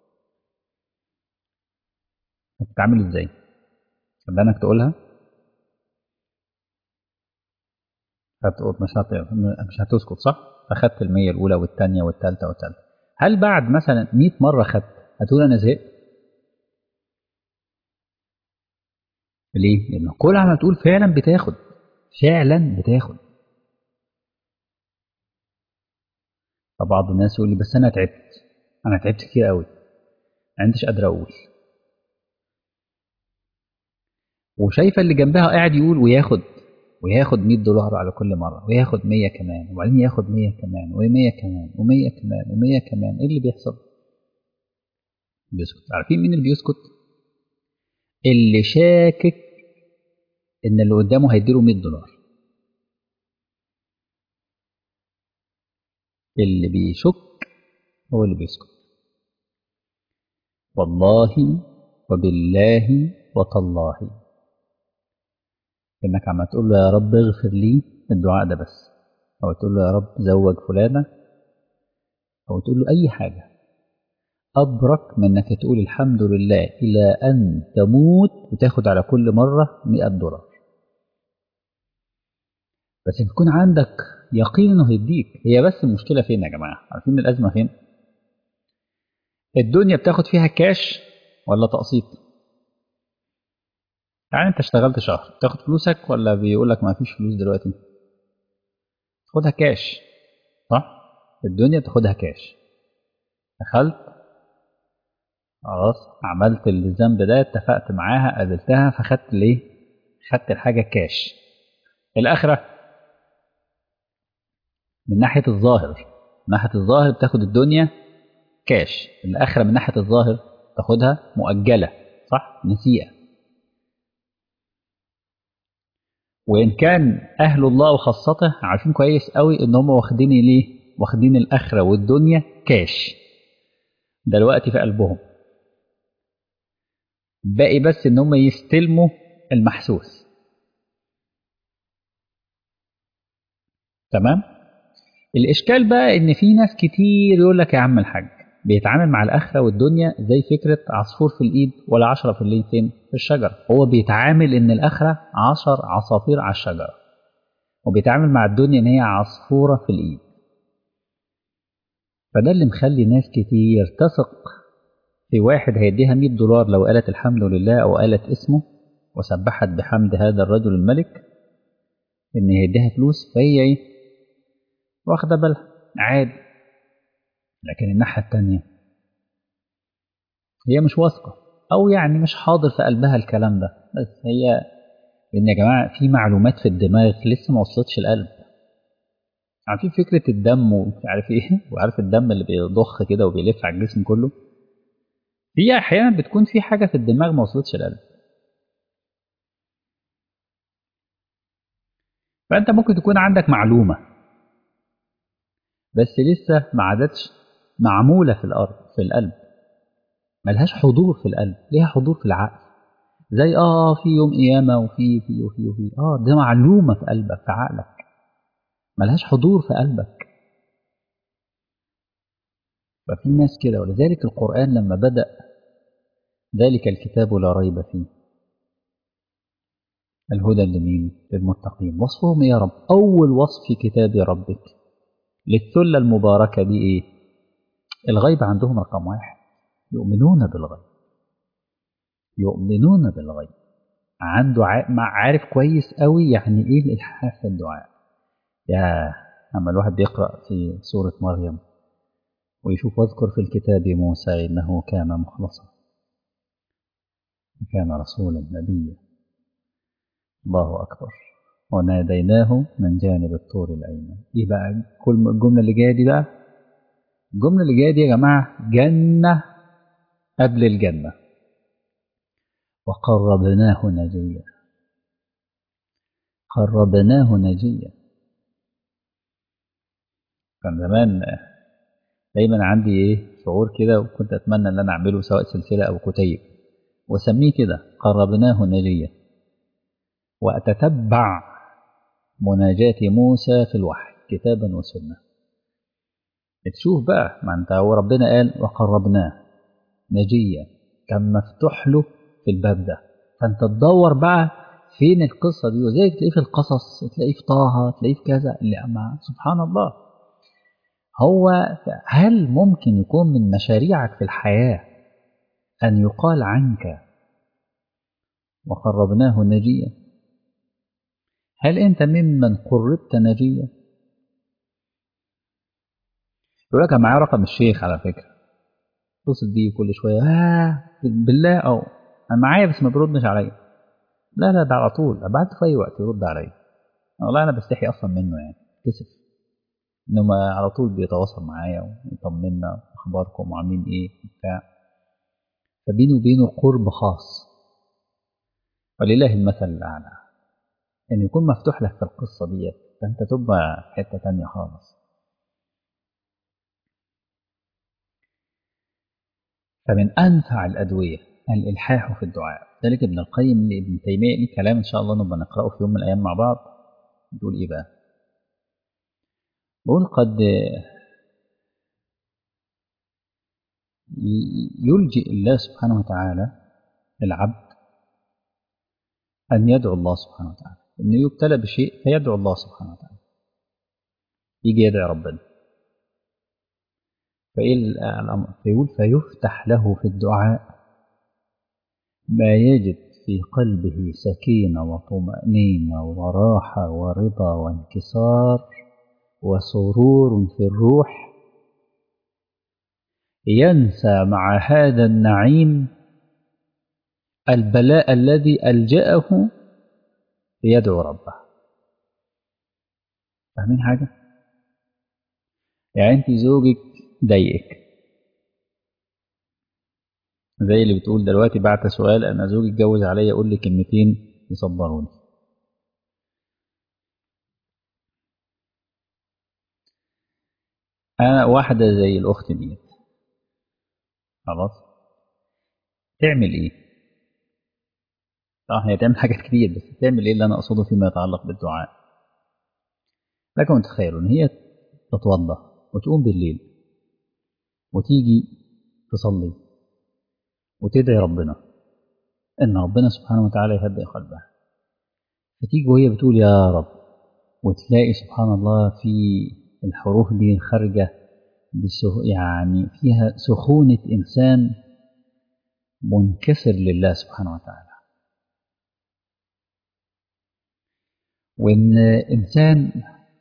هتتعامل ازاي؟ انك تقولها هتقول مش هت... مش هتسكت صح؟ فخدت المية الأولى والثانية والثالثة والثالثة هل بعد مثلا 100 مرة خدت هتقول أنا زهقت؟ ليه؟ لأن كل عم تقول فعلا بتاخد فعلا بتاخد فبعض الناس يقول لي بس أنا تعبت أنا تعبت كتير قوي ما عنديش قادر أقول وشايفة اللي جنبها قاعد يقول وياخد وياخد 100 دولار على كل مرة وياخد 100 كمان وبعدين ياخد 100 كمان و100 كمان و100 كمان و100 كمان ايه اللي بيحصل؟ بيسكت عارفين مين اللي بيسكت؟ اللي شاكك ان اللي قدامه هيديله 100 دولار اللي بيشك هو اللي بيسكت والله وبالله وتالله انك عم تقول له يا رب اغفر لي الدعاء ده بس او تقول له يا رب زوج فلانة او تقول له اي حاجة ابرك من انك تقول الحمد لله الى ان تموت وتاخد على كل مرة 100 دولار بس تكون عندك يقين انه هيديك هي بس المشكلة فين يا جماعة عارفين الازمة فين الدنيا بتاخد فيها كاش ولا تقسيط يعني انت اشتغلت شهر تاخد فلوسك ولا بيقول لك ما فيش فلوس دلوقتي تاخدها كاش صح الدنيا تاخدها كاش دخلت خلاص عملت الذنب ده اتفقت معاها قابلتها فخدت ليه خدت الحاجه كاش الاخره من ناحيه الظاهر من ناحيه الظاهر بتاخد الدنيا كاش الاخره من ناحيه الظاهر تاخدها مؤجله صح نسيئه وإن كان أهل الله وخاصته عارفين كويس قوي إن هم واخدين ليه؟ واخدين الآخرة والدنيا كاش دلوقتي في قلبهم باقي بس إن هم يستلموا المحسوس تمام؟ الإشكال بقى إن في ناس كتير يقول لك يا عم الحاج بيتعامل مع الآخرة والدنيا زي فكرة عصفور في الإيد ولا عشرة في الليل فين؟ في الشجرة هو بيتعامل إن الآخرة عشر عصافير على الشجرة وبيتعامل مع الدنيا إن هي عصفورة في الإيد فده اللي مخلي ناس كتير تثق في واحد هيديها 100 دولار لو قالت الحمد لله أو قالت اسمه وسبحت بحمد هذا الرجل الملك إن هيديها فلوس فهي إيه؟ واخدة بالها عادي لكن الناحية التانية هي مش واثقة أو يعني مش حاضر في قلبها الكلام ده بس هي لأن يا جماعة في معلومات في الدماغ لسه ما وصلتش القلب عارفين فكرة الدم ومش عارف إيه وعارف الدم اللي بيضخ كده وبيلف على الجسم كله في أحيانا بتكون في حاجة في الدماغ ما وصلتش القلب فأنت ممكن تكون عندك معلومة بس لسه ما عادتش معمولة في الأرض في القلب ملهاش حضور في القلب ليها حضور في العقل زي اه في يوم قيامة وفي في وفي وفي اه ده معلومة في قلبك في عقلك ملهاش حضور في قلبك ففي ناس كده ولذلك القرآن لما بدأ ذلك الكتاب لا ريب فيه الهدى لمين للمتقين وصفهم يا رب أول وصف في كتاب ربك للثلة المباركة دي إيه الغيب عندهم رقم واحد يؤمنون بالغيب يؤمنون بالغيب عنده عارف كويس قوي يعني ايه الالحاح في الدعاء يا اما الواحد بيقرا في سوره مريم ويشوف واذكر في الكتاب موسى انه كان مخلصا وكان رسولا نبيا الله اكبر وناديناه من جانب الطور الايمن ايه بقى كل الجمله اللي جايه دي بقى الجمله اللي جايه دي يا جماعه جنه قبل الجنه وقربناه نجيا قربناه نجيا كان زمان دايما عندي ايه شعور كده وكنت اتمنى ان انا اعمله سواء سلسله او كتيب واسميه كده قربناه نجيا واتتبع مناجاة موسى في الوحي كتابا وسنه تشوف بقى ما انت هو ربنا قال وقربناه نجيا كان مفتوح له في الباب ده فانت تدور بقى فين القصه دي وزي تلاقيه في القصص تلاقيه في طه تلاقيه في كذا اللي أما سبحان الله هو هل ممكن يكون من مشاريعك في الحياه ان يقال عنك وقربناه نجيا هل انت ممن قربت نجيا يقول لك معايا رقم الشيخ على فكره اتصل بيه كل شويه آه بالله او انا معايا بس ما بيردش عليا لا لا ده على طول ابعت في اي وقت يرد عليا والله انا بستحي اصلا منه يعني كسف انه على طول بيتواصل معايا ويطمنا اخباركم وعاملين ايه وبتاع فبيني وبينه قرب خاص ولله المثل الاعلى ان يكون مفتوح لك في القصه ديت فانت تبقى حته تانية خالص فمن أنفع الأدوية الإلحاح في الدعاء ذلك ابن القيم ابن تيمية ليه كلام إن شاء الله نبقى نقرأه في يوم من الأيام مع بعض بيقول إيه بقى بيقول قد يلجئ الله سبحانه وتعالى العبد أن يدعو الله سبحانه وتعالى إنه يبتلى بشيء فيدعو الله سبحانه وتعالى يجي يدعي ربنا فإيه الأمر فيقول فيفتح له في الدعاء ما يجد في قلبه سكينة وطمأنينة وراحة ورضا وانكسار وسرور في الروح ينسى مع هذا النعيم البلاء الذي ألجأه ليدعو ربه فاهمين حاجة؟ يعني أنت زوجك ضايقك زي اللي بتقول دلوقتي بعت سؤال أنا زوجي اتجوز عليا يقول لي كلمتين يصبروني أنا واحدة زي الأخت ديت خلاص تعمل إيه؟ صح هي تعمل حاجات كتير بس تعمل إيه اللي أنا أقصده فيما يتعلق بالدعاء لكم تخيلوا إن هي تتوضأ وتقوم بالليل وتيجي تصلي وتدعي ربنا إن ربنا سبحانه وتعالى يهدئ قلبها فتيجي وهي بتقول يا رب وتلاقي سبحان الله في الحروف دي خارجة يعني فيها سخونة إنسان منكسر لله سبحانه وتعالى وإن إنسان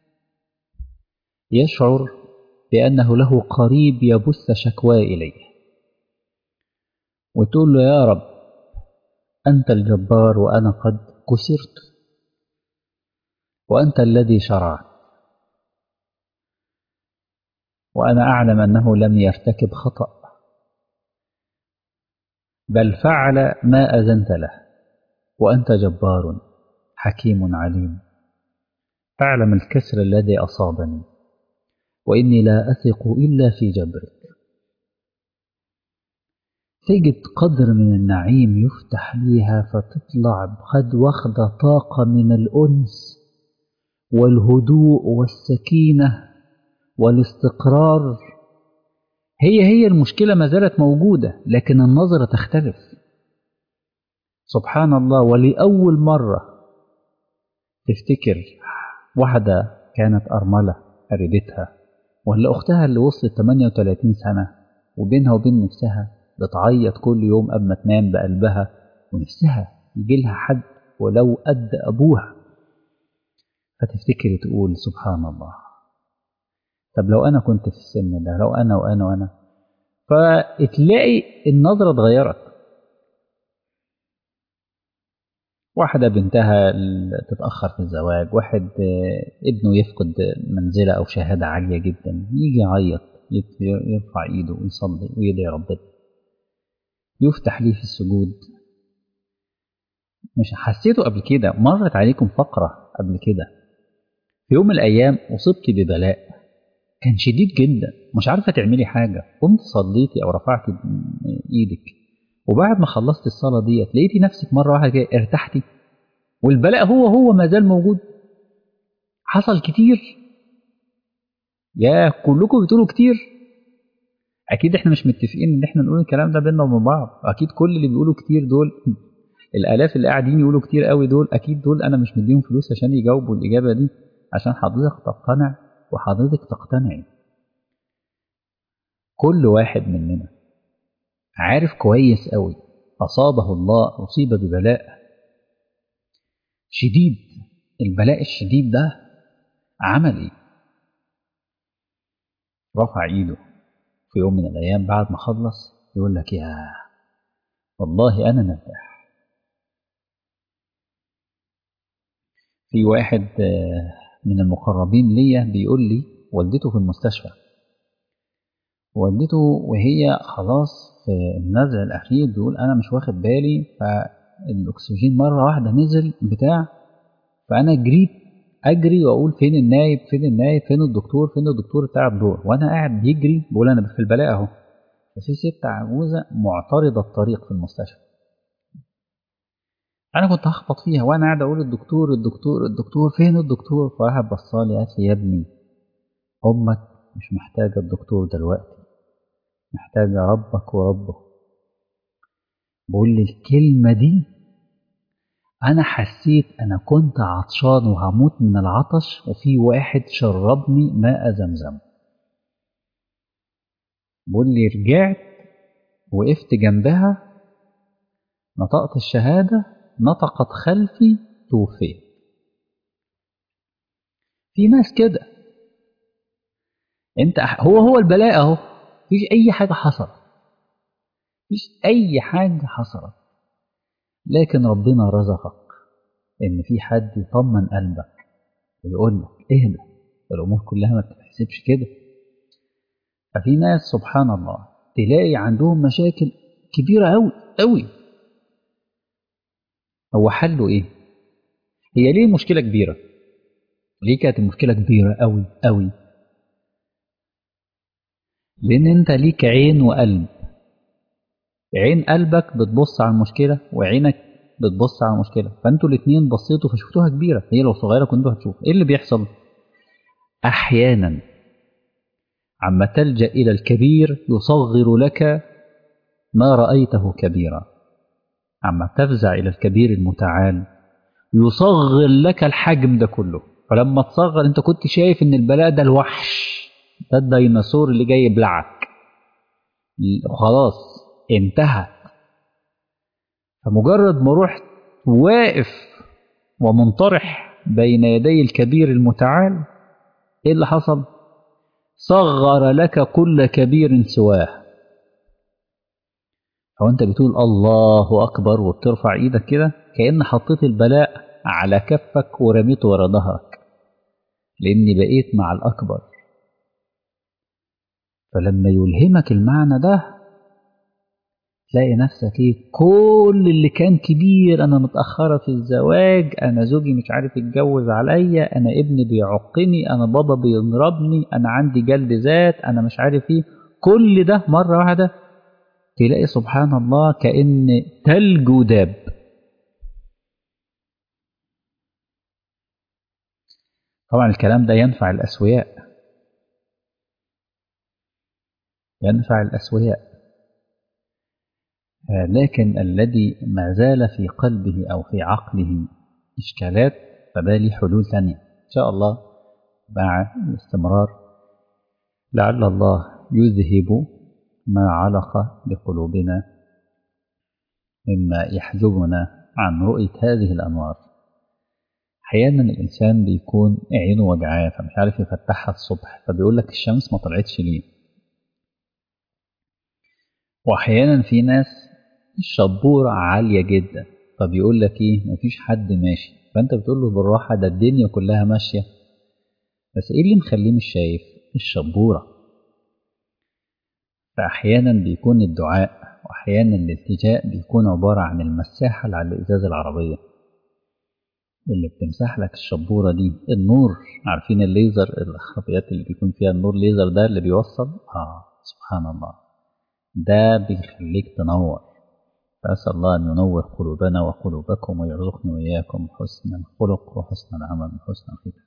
يشعر بأنه له قريب يبث شكواه إليه وتقول له يا رب أنت الجبار وأنا قد كسرت وأنت الذي شرعت وأنا أعلم أنه لم يرتكب خطأ بل فعل ما أذنت له وأنت جبار حكيم عليم أعلم الكسر الذي أصابني وإني لا أثق إلا في جبرك تجد قدر من النعيم يفتح ليها فتطلع قد واخدة طاقة من الأنس والهدوء والسكينة والاستقرار هي هي المشكلة ما زالت موجودة لكن النظرة تختلف سبحان الله ولأول مرة تفتكر واحدة كانت أرملة قريبتها ولا أختها اللي وصلت 38 سنة وبينها وبين نفسها بتعيط كل يوم قبل ما تنام بقلبها ونفسها يجي لها حد ولو قد أبوها فتفتكر تقول سبحان الله طب لو أنا كنت في السن ده لو أنا وأنا وأنا فتلاقي النظرة اتغيرت واحدة بنتها تتأخر في الزواج واحد ابنه يفقد منزلة أو شهادة عالية جدا يجي يعيط يرفع إيده ويصلي ويدعي ربنا يفتح ليه في السجود مش حسيته قبل كده مرت عليكم فقرة قبل كده في يوم من الأيام أصبت ببلاء كان شديد جدا مش عارفة تعملي حاجة قمت صليتي أو رفعتي إيدك وبعد ما خلصت الصلاة ديت لقيتي نفسك مرة واحدة كده ارتحتي والبلاء هو هو ما زال موجود حصل كتير يا كلكم بتقولوا كتير اكيد احنا مش متفقين ان احنا نقول الكلام ده بينا وبين بعض اكيد كل اللي بيقولوا كتير دول الالاف اللي قاعدين يقولوا كتير قوي دول اكيد دول انا مش مديهم فلوس عشان يجاوبوا الاجابه دي عشان حضرتك تقتنع وحضرتك تقتنعي كل واحد مننا عارف كويس قوي اصابه الله اصيب ببلاء شديد البلاء الشديد ده عمل ايه رفع ايده في يوم من الأيام بعد ما خلص يقول لك يا والله أنا مرتاح في واحد من المقربين ليا بيقول لي والدته في المستشفى والدته وهي خلاص في النزع الأخير بيقول أنا مش واخد بالي فالأكسجين مرة واحدة نزل بتاع فأنا جريت اجري واقول فين النايب فين النايب فين الدكتور فين الدكتور بتاع الدور وانا قاعد بيجري بقول انا في البلاء اهو ففي ست عجوزة معترضة الطريق في المستشفى أنا كنت هخبط فيها وأنا قاعد أقول الدكتور الدكتور الدكتور فين الدكتور فواحد بصالي قال لي يا ابني أمك مش محتاجة الدكتور دلوقتي محتاجة ربك وربه بقول لي الكلمة دي أنا حسيت أنا كنت عطشان وهموت من العطش وفي واحد شربني ماء زمزم بقول لي رجعت وقفت جنبها نطقت الشهادة نطقت خلفي توفيت في ناس كده انت هو هو البلاء اهو مفيش اي حاجة حصلت مفيش اي حاجة حصلت لكن ربنا رزقك ان في حد يطمن قلبك ويقول لك اهدى الامور كلها ما بتحسبش كده ففي ناس سبحان الله تلاقي عندهم مشاكل كبيرة أوي أوي هو حله إيه؟ هي ليه مشكلة كبيرة؟ ليه كانت المشكلة كبيرة أوي أوي؟ لأن أنت ليك عين وقلب عين قلبك بتبص على المشكلة وعينك بتبص على المشكلة فأنتوا الاتنين بصيتوا فشفتوها كبيرة هي لو صغيرة كنتوا هتشوفوا إيه اللي بيحصل؟ أحيانا عما تلجأ إلى الكبير يصغر لك ما رأيته كبيرا عما تفزع إلى الكبير المتعال يصغر لك الحجم ده كله فلما تصغر انت كنت شايف ان البلاء ده الوحش ده الديناصور اللي جاي يبلعك خلاص انتهت فمجرد ما رحت واقف ومنطرح بين يدي الكبير المتعال ايه اللي حصل صغر لك كل كبير سواه هو انت بتقول الله اكبر وبترفع ايدك كده كأن حطيت البلاء على كفك ورميته ورا ظهرك لاني بقيت مع الاكبر فلما يلهمك المعنى ده تلاقي نفسك ايه كل اللي كان كبير انا متاخره في الزواج انا زوجي مش عارف يتجوز عليا انا ابني بيعقني انا بابا بيضربني انا عندي جلد ذات انا مش عارف ايه كل ده مره واحده تلاقي سبحان الله كأن تلج وداب طبعا الكلام ده ينفع الأسوياء ينفع الأسوياء لكن الذي ما زال في قلبه أو في عقله إشكالات فده ليه حلول ثانية إن شاء الله مع الاستمرار لعل الله يذهب ما علق بقلوبنا مما يحجبنا عن رؤية هذه الأنوار أحيانا الإنسان بيكون عينه وجعاه فمش عارف يفتحها الصبح فبيقول لك الشمس ما طلعتش ليه وأحيانا في ناس الشبورة عالية جدا فبيقول لك إيه مفيش حد ماشي فأنت بتقول له بالراحة ده الدنيا كلها ماشية بس إيه اللي مخليه مش شايف الشبورة فأحيانا بيكون الدعاء وأحيانا الالتجاء بيكون عبارة عن المساحة اللي على الإزاز العربية اللي بتمسح لك الشبورة دي النور عارفين الليزر الخطيات اللي بيكون فيها النور ليزر ده اللي بيوصل آه سبحان الله ده بيخليك تنور فأسأل الله أن ينور قلوبنا وقلوبكم ويرزقني وإياكم حسن الخلق وحسن العمل وحسن الختام